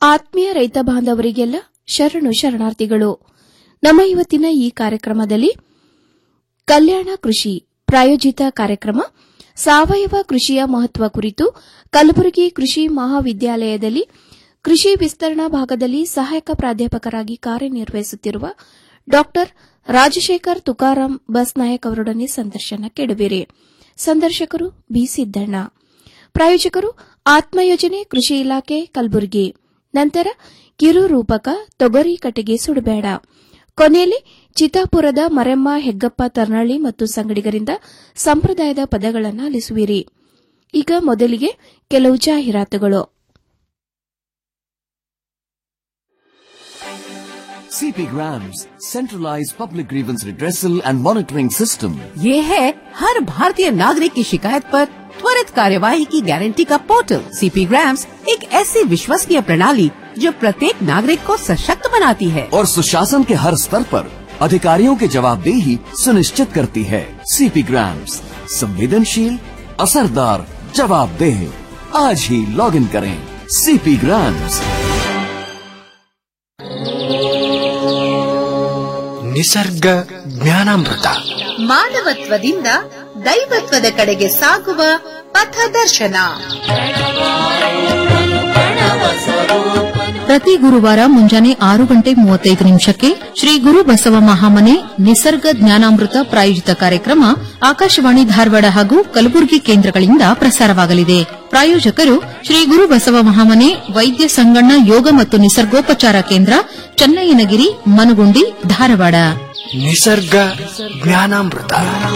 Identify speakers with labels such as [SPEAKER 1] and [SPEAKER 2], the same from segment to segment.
[SPEAKER 1] ಆತ್ಮೀಯ ರೈತ ಬಾಂಧವರಿಗೆಲ್ಲ ಶರಣು ಶರಣಾರ್ಥಿಗಳು ನಮ್ಮ ಇವತ್ತಿನ ಈ ಕಾರ್ಯಕ್ರಮದಲ್ಲಿ ಕಲ್ಯಾಣ ಕೃಷಿ ಪ್ರಾಯೋಜಿತ ಕಾರ್ಯಕ್ರಮ ಸಾವಯವ ಕೃಷಿಯ ಮಹತ್ವ ಕುರಿತು ಕಲಬುರಗಿ ಕೃಷಿ ಮಹಾವಿದ್ಯಾಲಯದಲ್ಲಿ ಕೃಷಿ ವಿಸ್ತರಣಾ ಭಾಗದಲ್ಲಿ ಸಹಾಯಕ ಪ್ರಾಧ್ಯಾಪಕರಾಗಿ ಕಾರ್ಯನಿರ್ವಹಿಸುತ್ತಿರುವ ಡಾ ರಾಜಶೇಖರ್ ತುಕಾರಾಂ ಬಸ್ನಾಯಕ್ ಅವರೊಡನೆ ಸಂದರ್ಶನ ಕೇಳುವಿರಿ ಸಂದರ್ಶಕರು ಬಿ ಸಿದ್ದಣ್ಣ ಪ್ರಾಯೋಜಕರು ಆತ್ಮ ಯೋಜನೆ ಕೃಷಿ ಇಲಾಖೆ ಕಲಬುರಗಿ ನಂತರ ಕಿರು ರೂಪಕ ತೊಗರಿ ಕಟ್ಟಿಗೆ ಸುಡಬೇಡ ಕೊನೆಯಲ್ಲಿ ಚಿತ್ತಾಪುರದ ಮರೆಮ್ಮ ಹೆಗ್ಗಪ್ಪ ತರ್ನಳ್ಳಿ ಮತ್ತು ಸಂಗಡಿಗರಿಂದ ಸಂಪ್ರದಾಯದ ಪದಗಳನ್ನು ಆಲಿಸುವಿರಿ ಈಗ ಮೊದಲಿಗೆ ಕೆಲವು ಜಾಹೀರಾತುಗಳು
[SPEAKER 2] CP Grams, centralized public grievance redressal and monitoring system.
[SPEAKER 3] ये है हर भारतीय नागरिक की शिकायत पर त्वरित कार्यवाही की गारंटी का पोर्टल सीपी ग्राम्स एक ऐसी विश्वसनीय प्रणाली जो प्रत्येक नागरिक को सशक्त बनाती है
[SPEAKER 2] और सुशासन के हर स्तर पर अधिकारियों की जवाबदेही सुनिश्चित करती है सीपी ग्राम्स संवेदनशील असरदार जवाबदेह आज ही लॉग इन करें सीपी ग्राम्स
[SPEAKER 4] ನಿಸರ್ಗ ಜ್ಞಾನಾಮೃತ
[SPEAKER 5] ಮಾನವತ್ವದಿಂದ ದೈವತ್ವದ ಕಡೆಗೆ ಸಾಗುವ ಪಥದರ್ಶನ
[SPEAKER 6] ಪ್ರತಿ ಗುರುವಾರ ಮುಂಜಾನೆ ಆರು ಗಂಟೆ ಮೂವತ್ತೈದು ನಿಮಿಷಕ್ಕೆ ಶ್ರೀ ಗುರು ಬಸವ ಮಹಾಮನೆ ನಿಸರ್ಗ ಜ್ಞಾನಾಮೃತ ಪ್ರಾಯೋಜಿತ ಕಾರ್ಯಕ್ರಮ ಆಕಾಶವಾಣಿ ಧಾರವಾಡ ಹಾಗೂ ಕಲಬುರಗಿ ಕೇಂದ್ರಗಳಿಂದ ಪ್ರಸಾರವಾಗಲಿದೆ ಪ್ರಾಯೋಜಕರು ಶ್ರೀ ಗುರು ಬಸವ ಮಹಾಮನೆ ವೈದ್ಯ ಸಂಗಣ್ಣ ಯೋಗ ಮತ್ತು ನಿಸರ್ಗೋಪಚಾರ ಕೇಂದ್ರ ಚನ್ನಯ್ಯನಗಿರಿ ಮನಗುಂಡಿ ಧಾರವಾಡ
[SPEAKER 4] ನಿಸರ್ಗ ಜ್ಞಾನಾಮೃತ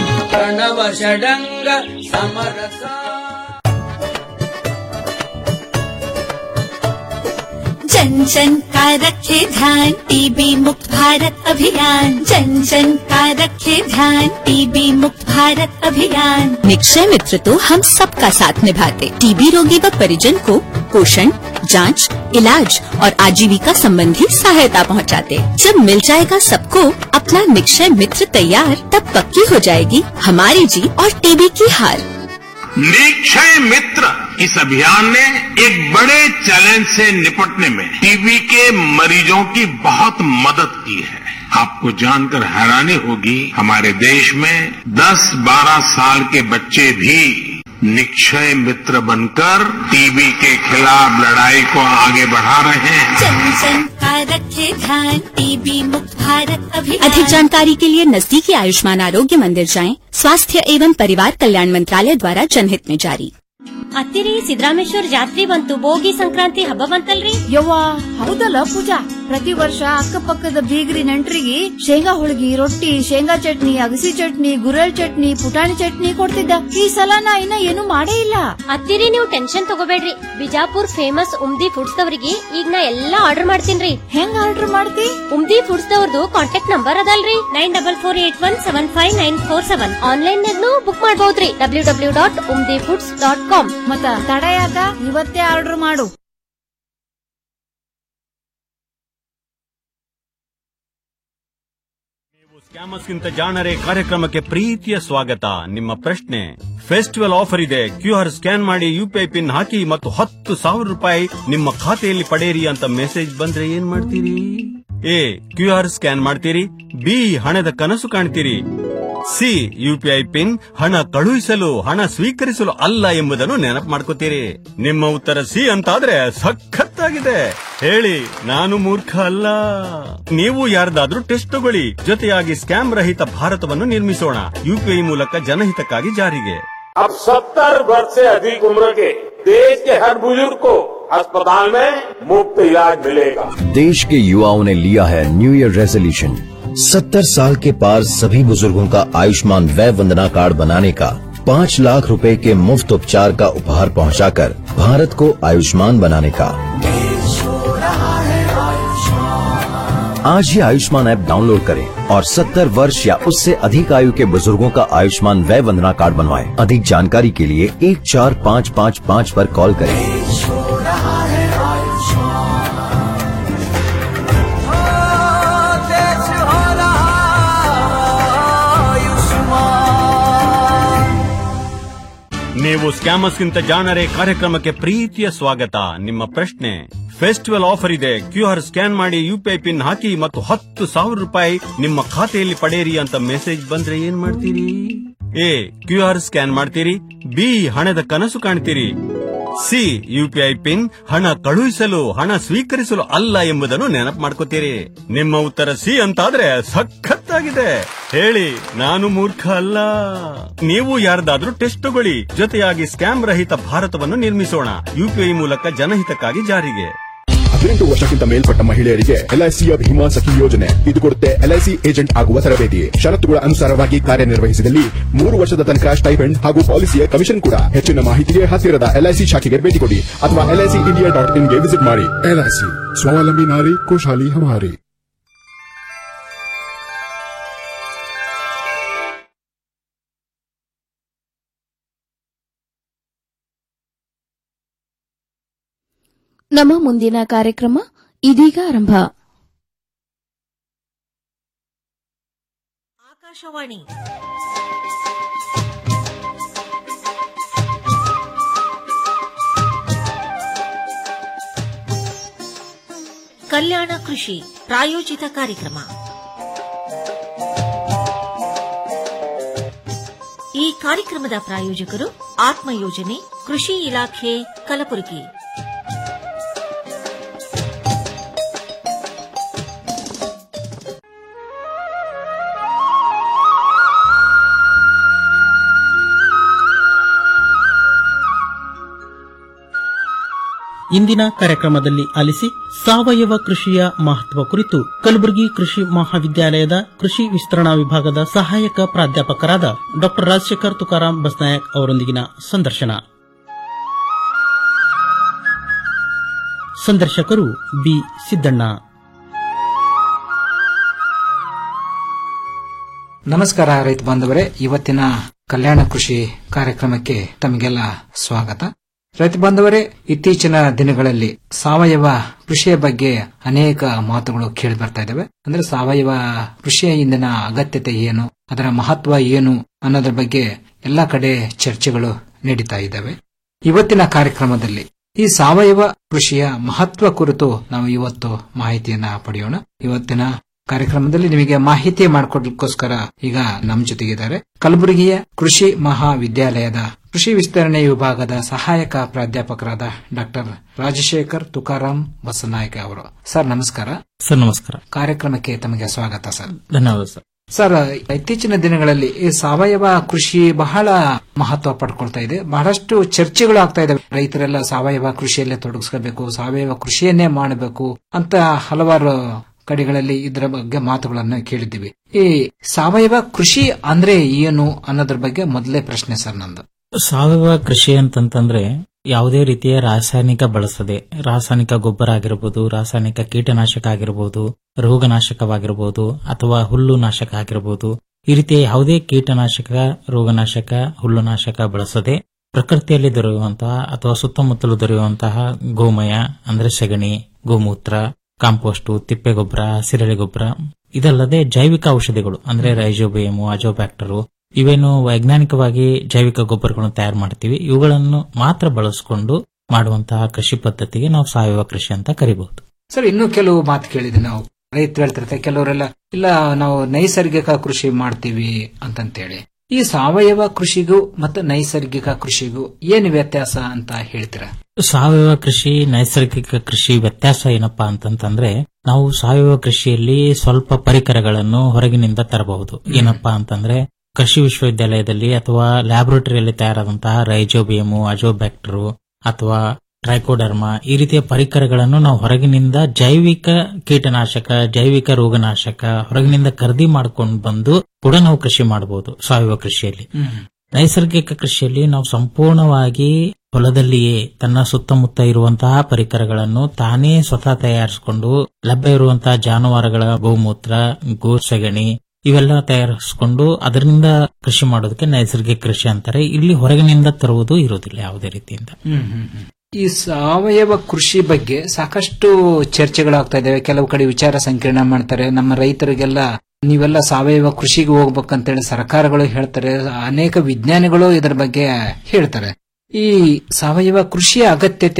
[SPEAKER 7] जन जन का रखे ध्यान टीबी मुक्त भारत अभियान जन जन का रखे ध्यान टीबी मुक्त भारत अभियान निक्षय मित्र तो हम सबका साथ निभाते टीबी रोगी व परिजन को पोषण जांच, इलाज और आजीविका संबंधी सहायता पहुंचाते। जब मिल जाएगा सबको अपना निक्षय मित्र तैयार तब पक्की हो जाएगी हमारी जीत और टीबी की हार
[SPEAKER 8] निक्षय मित्र इस अभियान ने एक बड़े चैलेंज से निपटने में टीबी के मरीजों की बहुत मदद की है आपको जानकर हैरानी होगी हमारे देश में 10-12 साल के बच्चे भी निक्षय मित्र बनकर टीबी के खिलाफ लड़ाई को आगे बढ़ा रहे हैं
[SPEAKER 7] जन जन का रखे ध्यान टीबी मुक्त भारत अभियान अधिक जानकारी के लिए नजदीकी आयुष्मान आरोग्य मंदिर जाएं स्वास्थ्य एवं परिवार कल्याण मंत्रालय द्वारा जनहित में जारी
[SPEAKER 9] ಅತ್ತಿರಿ ಸಿದ್ದರಾಮೇಶ್ವರ ಜಾತ್ರೆ ಬಂತು ಭೋಗಿ ಸಂಕ್ರಾಂತಿ ಹಬ್ಬ ಬಂತಲ್ರಿ
[SPEAKER 10] ಯವ್ವಾ ಹೌದಲ್ಲ ಪೂಜಾ ಪ್ರತಿ ವರ್ಷ ಅಕ್ಕಪಕ್ಕದ ಬೀಗರಿ ನೆಂಟ್ರಿಗೆ ಶೇಂಗಾ ಹೋಳಿಗೆ ರೊಟ್ಟಿ ಶೇಂಗಾ ಚಟ್ನಿ ಅಗಸಿ ಚಟ್ನಿ ಗುರೆಳ್ ಚಟ್ನಿ ಪುಟಾಣಿ ಚಟ್ನಿ ಕೊಡ್ತಿದ್ದ ಈ ಸಲ ನಾ ಇನ್ನ ಏನು ಮಾಡೇ ಇಲ್ಲ
[SPEAKER 9] ಅತ್ತಿರಿ ನೀವು ಟೆನ್ಷನ್ ತಗೋಬೇಡ್ರಿ ಬಿಜಾಪುರ್ ಫೇಮಸ್ ಉಮ್ದಿ ಫುಡ್ಸ್ ದವರಿಗೆ ಈಗ ನಾ ಎಲ್ಲಾ ಆರ್ಡರ್ ಮಾಡ್ತೀನ್ರಿ
[SPEAKER 10] ಹೆಂಗ್ ಆರ್ಡರ್ ಮಾಡ್ತಿ
[SPEAKER 9] ಉಮ್ದಿ ಫುಡ್ಸ್ ದವ್ರದ್ದು ಕಾಂಟ್ಯಾಕ್ಟ್ ನಂಬರ್ ಅದಲ್ರಿ nine double four eight one seven five nine four seven online ನಾಗ್ನು ಬುಕ್ ಮಾಡಬಹುದ್ರಿ W W dot Umdi foods dot com
[SPEAKER 10] ಮತ್ತ ತಡ ಯಾಕ ಇವತ್ತೇ ಆರ್ಡರ್ ಮಾಡು
[SPEAKER 11] ಸ್ಕ್ಯಾಮರ್ಸ್ಗಿಂತ ಜಾಣರೆ ಕಾರ್ಯಕ್ರಮಕ್ಕೆ ಪ್ರೀತಿಯ ಸ್ವಾಗತ ನಿಮ್ಮ ಪ್ರಶ್ನೆ ಫೆಸ್ಟಿವಲ್ ಆಫರ್ ಇದೆ ಕ್ಯೂ ಆರ್ ಸ್ಕ್ಯಾನ್ ಮಾಡಿ ಯುಪಿಐ ಪಿನ್ ಹಾಕಿ ಮತ್ತು ಹತ್ತು ಸಾವಿರ ರೂಪಾಯಿ ನಿಮ್ಮ ಖಾತೆಯಲ್ಲಿ ಪಡೆಯಿರಿ ಅಂತ ಮೆಸೇಜ್ ಬಂದ್ರೆ ಏನ್ ಮಾಡ್ತೀರಿ ಎ ಕ್ಯೂ ಆರ್ ಸ್ಕ್ಯಾನ್ ಮಾಡ್ತೀರಿ ಬಿ ಹಣದ ಕನಸು ಕಾಣ್ತೀರಿ ಸಿ ಯುಪಿಐ ಪಿನ್ ಹಣ ಕಳುಹಿಸಲು ಹಣ ಸ್ವೀಕರಿಸಲು ಅಲ್ಲ ಎಂಬುದನ್ನು ನೆನಪು ಮಾಡ್ಕೋತೀರಿ ನಿಮ್ಮ ಉತ್ತರ ಸಿ ಅಂತಾದ್ರೆ ಸಖತ್ತಾಗಿದೆ ಹೇಳಿ ನಾನು ಮೂರ್ಖ ಅಲ್ಲ ನೀವು ಯಾರ್ದಾದ್ರೂ ಟೆಸ್ಟ್ ತಗೊಳ್ಳಿ ಜೊತೆಯಾಗಿ ಸ್ಕ್ಯಾಮ್ ರಹಿತ ಭಾರತವನ್ನು ನಿರ್ಮಿಸೋಣ ಯುಪಿಐ ಮೂಲಕ ಜನಹಿತಕ್ಕಾಗಿ ಜಾರಿಗೆ
[SPEAKER 8] अब सत्तर वर्ष से अधिक उम्र के देश के हर बुजुर्ग को अस्पताल में मुफ्त इलाज मिलेगा
[SPEAKER 12] देश के युवाओं ने लिया है न्यू ईयर रेजोल्यूशन सत्तर साल के पार सभी बुजुर्गों का आयुष्मान वय वंदना कार्ड बनाने का पाँच लाख रुपए के मुफ्त उपचार का उपहार पहुंचाकर भारत को आयुष्मान बनाने का आज ही आयुष्मान ऐप डाउनलोड करें और 70 वर्ष या उससे अधिक आयु के बुजुर्गों का आयुष्मान वय वंदना कार्ड बनवाएं। अधिक जानकारी के लिए एक चार पाँच पाँच पाँच पर कॉल करें
[SPEAKER 11] ನೀವು ಸ್ಕ್ಯಾಮರ್ಸ್ಗಿಂತ ಜಾಣರೆ ಕಾರ್ಯಕ್ರಮಕ್ಕೆ ಪ್ರೀತಿಯ ಸ್ವಾಗತ ನಿಮ್ಮ ಪ್ರಶ್ನೆ ಫೆಸ್ಟಿವಲ್ ಆಫರ್ ಇದೆ ಕ್ಯೂ ಆರ್ ಸ್ಕ್ಯಾನ್ ಮಾಡಿ ಯುಪಿಐ ಪಿನ್ ಹಾಕಿ ಮತ್ತು ಹತ್ತು ಸಾವಿರ ರೂಪಾಯಿ ನಿಮ್ಮ ಖಾತೆಯಲ್ಲಿ ಪಡೆಯಿರಿ ಅಂತ ಮೆಸೇಜ್ ಬಂದ್ರೆ ಏನ್ ಮಾಡ್ತೀರಿ ಎ ಕ್ಯೂ ಆರ್ ಸ್ಕ್ಯಾನ್ ಮಾಡ್ತೀರಿ ಬಿ ಹಣದ ಕನಸು ಕಾಣ್ತೀರಿ ಸಿ ಯುಪಿಐ ಪಿನ್ ಹಣ ಕಳುಹಿಸಲು ಹಣ ಸ್ವೀಕರಿಸಲು ಅಲ್ಲ ಎಂಬುದನ್ನು ನೆನಪು ಮಾಡ್ಕೋತೀರಿ ನಿಮ್ಮ ಉತ್ತರ ಸಿ ಅಂತಾದ್ರೆ ಸಖತ್ತಾಗಿದೆ ಹೇಳಿ ನಾನು ಮೂರ್ಖ ಅಲ್ಲ ನೀವು ಯಾರ್ದಾದ್ರೂ ಟೆಸ್ಟ್ ತಗೊಳ್ಳಿ ಜೊತೆಯಾಗಿ ಸ್ಕ್ಯಾಮ್ ರಹಿತ ಭಾರತವನ್ನು ನಿರ್ಮಿಸೋಣ ಯುಪಿಐ ಮೂಲಕ ಜನಹಿತಕ್ಕಾಗಿ ಜಾರಿಗೆ
[SPEAKER 13] ಹದಿನೆಂಟು ವರ್ಷಕ್ಕಿಂತ ಮೇಲ್ಪಟ್ಟ ಮಹಿಳೆಯರಿಗೆ ಎಲ್ಐಸಿಯ ಭೀಮಾ ಸಖಿ ಯೋಜನೆ ಇದು ಕೊಡುತ್ತೆ ಎಲ್ಐಸಿ ಏಜೆಂಟ್ ಆಗುವ ತರಬೇತಿ ಷರತ್ತುಗಳ ಅನುಸಾರವಾಗಿ ಕಾರ್ಯನಿರ್ವಹಿಸಿದಲ್ಲಿ ಮೂರು ವರ್ಷದ ತನಕ ಸ್ಟೈಪೆಂಡ್ ಹಾಗೂ ಪಾಲಿಸಿಯ ಕಮಿಷನ್ ಕೂಡ ಹೆಚ್ಚಿನ ಮಾಹಿತಿಗೆ ಹತ್ತಿರದ ಎಲ್ಐಸಿ ಶಾಖೆಗೆ ಭೇಟಿ ಕೊಡಿ ಅಥವಾ ಎಲ್ಐಸಿ ಇಂಡಿಯಾ ಡಾಟ್ ಇನ್ಗೆ ವಿಸಿಟ್ ಮಾಡಿ ಎಲ್ಐಸಿ ಸ್ವಾವಲಂಬಿ ನಾರಿ ಖುಷಹಾಲಿ ಹಮಾರಿ
[SPEAKER 1] ನಮ್ಮ ಮುಂದಿನ ಕಾರ್ಯಕ್ರಮ ಇದೀಗ ಆರಂಭ
[SPEAKER 14] ಆಕಾಶವಾಣಿ ಕಲ್ಯಾಣ ಕೃಷಿ ಪ್ರಾಯೋಜಿತ ಕಾರ್ಯಕ್ರಮ ಈ ಕಾರ್ಯಕ್ರಮದ ಪ್ರಾಯೋಜಕರು ಆತ್ಮ ಯೋಜನೆ ಕೃಷಿ ಇಲಾಖೆ ಕಲಬುರಗಿ
[SPEAKER 15] ಇಂದಿನ ಕಾರ್ಯಕ್ರಮದಲ್ಲಿ ಆಲಿಸಿ ಸಾವಯವ ಕೃಷಿಯ ಮಹತ್ವ ಕುರಿತು ಕಲಬುರಗಿ ಕೃಷಿ ಮಹಾವಿದ್ಯಾಲಯದ ಕೃಷಿ ವಿಸ್ತರಣಾ ವಿಭಾಗದ ಸಹಾಯಕ ಪ್ರಾಧ್ಯಾಪಕರಾದ ಡಾ ರಾಜಶೇಖರ್ ತುಕಾರಾಂ ಬಸ್ನಾಯಕ್ ಅವರೊಂದಿಗಿನ ಸಂದರ್ಶನ ಸಂದರ್ಶಕರು ಬಿ ಸಿದ್ದಣ್ಣ
[SPEAKER 16] ನಮಸ್ಕಾರ ರೈತ ಬಾಂಧವರೇ ಇವತ್ತಿನ ಕಲ್ಯಾಣ ಕೃಷಿ ಕಾರ್ಯಕ್ರಮಕ್ಕೆ ತಮಗೆಲ್ಲ ಸ್ವಾಗತ ರೈತ ಬಾಂಧವರೇ ಇತ್ತೀಚಿನ ದಿನಗಳಲ್ಲಿ ಸಾವಯವ ಕೃಷಿಯ ಬಗ್ಗೆ ಅನೇಕ ಮಾತುಗಳು ಕೇಳಿ ಬರ್ತಾ ಇದ್ದಾವೆ ಅಂದ್ರೆ ಸಾವಯವ ಕೃಷಿಯ ಇಂದಿನ ಅಗತ್ಯತೆ ಏನು ಅದರ ಮಹತ್ವ ಏನು ಅನ್ನೋದ್ರ ಬಗ್ಗೆ ಎಲ್ಲಾ ಕಡೆ ಚರ್ಚೆಗಳು ನಡೀತಾ ಇದ್ದಾವೆ ಇವತ್ತಿನ ಕಾರ್ಯಕ್ರಮದಲ್ಲಿ ಈ ಸಾವಯವ ಕೃಷಿಯ ಮಹತ್ವ ಕುರಿತು ನಾವು ಇವತ್ತು ಮಾಹಿತಿಯನ್ನ ಪಡೆಯೋಣ ಇವತ್ತಿನ ಕಾರ್ಯಕ್ರಮದಲ್ಲಿ ನಿಮಗೆ ಮಾಹಿತಿ ಮಾಡಿಕೊಡ್ಲಿಕ್ಕೋಸ್ಕರ ಈಗ ನಮ್ಮ ಜೊತೆಗಿದ್ದಾರೆ ಕಲಬುರಗಿಯ ಕೃಷಿ ಮಹಾವಿದ್ಯಾಲಯದ ಕೃಷಿ ವಿಸ್ತರಣೆ ವಿಭಾಗದ ಸಹಾಯಕ ಪ್ರಾಧ್ಯಾಪಕರಾದ ಡಾಕ್ಟರ್ ರಾಜಶೇಖರ್ ತುಕಾರಾಂ ಬಸನಾಯಕ ಅವರು ಸರ್ ನಮಸ್ಕಾರ
[SPEAKER 15] ಸರ್ ನಮಸ್ಕಾರ
[SPEAKER 16] ಕಾರ್ಯಕ್ರಮಕ್ಕೆ ತಮಗೆ ಸ್ವಾಗತ ಸರ್
[SPEAKER 15] ಧನ್ಯವಾದ ಸರ್
[SPEAKER 16] ಸರ್ ಇತ್ತೀಚಿನ ದಿನಗಳಲ್ಲಿ ಈ ಸಾವಯವ ಕೃಷಿ ಬಹಳ ಮಹತ್ವ ಪಡ್ಕೊಳ್ತಾ ಇದೆ ಬಹಳಷ್ಟು ಚರ್ಚೆಗಳು ಆಗ್ತಾ ಇದಾವೆ ರೈತರೆಲ್ಲ ಸಾವಯವ ಕೃಷಿಯಲ್ಲೇ ತೊಡಗಿಸ್ಕೋಬೇಕು ಸಾವಯವ ಕೃಷಿಯನ್ನೇ ಮಾಡಬೇಕು ಅಂತ ಹಲವಾರು ಕಡೆಗಳಲ್ಲಿ ಇದರ ಬಗ್ಗೆ ಮಾತುಗಳನ್ನು ಕೇಳಿದ್ದೀವಿ ಈ ಸಾವಯವ ಕೃಷಿ ಅಂದ್ರೆ ಏನು ಅನ್ನೋದ್ರ ಬಗ್ಗೆ ಮೊದಲೇ ಪ್ರಶ್ನೆ ಸರ್ ನಂದು
[SPEAKER 15] ಸಾವಯವ ಕೃಷಿ ಅಂತಂತಂದ್ರೆ ಯಾವುದೇ ರೀತಿಯ ರಾಸಾಯನಿಕ ಬಳಸದೆ ರಾಸಾಯನಿಕ ಗೊಬ್ಬರ ಆಗಿರಬಹುದು ರಾಸಾಯನಿಕ ಕೀಟನಾಶಕ ಆಗಿರಬಹುದು ರೋಗನಾಶಕವಾಗಿರಬಹುದು ಅಥವಾ ಹುಲ್ಲು ನಾಶಕ ಆಗಿರಬಹುದು ಈ ರೀತಿಯ ಯಾವುದೇ ಕೀಟನಾಶಕ ರೋಗನಾಶಕ ಹುಲ್ಲುನಾಶಕ ಬಳಸದೆ ಪ್ರಕೃತಿಯಲ್ಲಿ ದೊರೆಯುವಂತಹ ಅಥವಾ ಸುತ್ತಮುತ್ತಲು ದೊರೆಯುವಂತಹ ಗೋಮಯ ಅಂದ್ರೆ ಸಗಣಿ ಗೋಮೂತ್ರ ಕಾಂಪೋಸ್ಟ್ ತಿಪ್ಪೆ ಗೊಬ್ಬರ ಹಸಿರೆಳೆ ಗೊಬ್ಬರ ಇದಲ್ಲದೆ ಜೈವಿಕ ಔಷಧಿಗಳು ಅಂದ್ರೆ ರೈಜೋಬಿಯಮು ಅಜೋಬ್ಯಾಕ್ಟರು ಇವೇನು ವೈಜ್ಞಾನಿಕವಾಗಿ ಜೈವಿಕ ಗೊಬ್ಬರಗಳನ್ನು ತಯಾರು ಮಾಡ್ತೀವಿ ಇವುಗಳನ್ನು ಮಾತ್ರ ಬಳಸಿಕೊಂಡು ಮಾಡುವಂತಹ ಕೃಷಿ ಪದ್ಧತಿಗೆ ನಾವು ಸಾವಯವ ಕೃಷಿ ಅಂತ ಕರಿಬಹುದು
[SPEAKER 16] ಸರ್ ಇನ್ನೂ ಕೆಲವು ಮಾತು ಕೇಳಿದ್ವಿ ನಾವು ರೈತರು ಹೇಳ್ತಿರ್ತಾರೆ ಕೆಲವರೆಲ್ಲ ಇಲ್ಲ ನಾವು ನೈಸರ್ಗಿಕ ಕೃಷಿ ಮಾಡ್ತೀವಿ ಅಂತಂತೇಳಿ ಈ ಸಾವಯವ ಕೃಷಿಗೂ ಮತ್ತು ನೈಸರ್ಗಿಕ ಕೃಷಿಗೂ ಏನು ವ್ಯತ್ಯಾಸ ಅಂತ ಹೇಳ್ತೀರಾ
[SPEAKER 15] ಸಾವಯವ ಕೃಷಿ ನೈಸರ್ಗಿಕ ಕೃಷಿ ವ್ಯತ್ಯಾಸ ಏನಪ್ಪಾ ಅಂತಂತಂದ್ರೆ ನಾವು ಸಾವಯವ ಕೃಷಿಯಲ್ಲಿ ಸ್ವಲ್ಪ ಪರಿಕರಗಳನ್ನು ಹೊರಗಿನಿಂದ ತರಬಹುದು ಏನಪ್ಪಾ ಅಂತಂದ್ರೆ ಕೃಷಿ ವಿಶ್ವವಿದ್ಯಾಲಯದಲ್ಲಿ ಅಥವಾ ಲ್ಯಾಬೊರೇಟರಿಯಲ್ಲಿ ತಯಾರಾದಂತಹ ರೈಜೋಬಿಯಮು ಅಜೋಬ್ಯಾಕ್ಟರು ಅಥವಾ ಟ್ರೈಕೋಡರ್ಮಾ ಈ ರೀತಿಯ ಪರಿಕರಗಳನ್ನು ನಾವು ಹೊರಗಿನಿಂದ ಜೈವಿಕ ಕೀಟನಾಶಕ ಜೈವಿಕ ರೋಗನಾಶಕ ಹೊರಗಿನಿಂದ ಖರೀದಿ ಮಾಡ್ಕೊಂಡು ಬಂದು ಕೂಡ ನಾವು ಕೃಷಿ ಮಾಡಬಹುದು ಸಾವಯವ ಕೃಷಿಯಲ್ಲಿ ನೈಸರ್ಗಿಕ ಕೃಷಿಯಲ್ಲಿ ನಾವು ಸಂಪೂರ್ಣವಾಗಿ ಹೊಲದಲ್ಲಿಯೇ ತನ್ನ ಸುತ್ತಮುತ್ತ ಇರುವಂತಹ ಪರಿಕರಗಳನ್ನು ತಾನೇ ಸ್ವತಃ ತಯಾರಿಸಿಕೊಂಡು ಲಭ್ಯ ಇರುವಂತಹ ಜಾನುವಾರುಗಳ ಗೋಮೂತ್ರ ಗೋ ಸಗಣಿ ಇವೆಲ್ಲ ತಯಾರಿಸಿಕೊಂಡು ಅದರಿಂದ ಕೃಷಿ ಮಾಡೋದಕ್ಕೆ ನೈಸರ್ಗಿಕ ಕೃಷಿ ಅಂತಾರೆ ಇಲ್ಲಿ ಹೊರಗಿನಿಂದ ತರುವುದು ಇರುವುದಿಲ್ಲ ಯಾವುದೇ ರೀತಿಯಿಂದ
[SPEAKER 16] ಈ ಸಾವಯವ ಕೃಷಿ ಬಗ್ಗೆ ಸಾಕಷ್ಟು ಚರ್ಚೆಗಳಾಗ್ತಾ ಇದಾವೆ ಕೆಲವು ಕಡೆ ವಿಚಾರ ಸಂಕಿರಣ ಮಾಡ್ತಾರೆ ನಮ್ಮ ರೈತರಿಗೆಲ್ಲ ನೀವೆಲ್ಲ ಸಾವಯವ ಕೃಷಿಗೆ ಹೋಗ್ಬೇಕಂತೇಳಿ ಸರ್ಕಾರಗಳು ಹೇಳ್ತಾರೆ ಅನೇಕ ವಿಜ್ಞಾನಿಗಳು ಇದರ ಬಗ್ಗೆ ಹೇಳ್ತಾರೆ ಈ ಸಾವಯವ ಕೃಷಿಯ ಅಗತ್ಯತೆ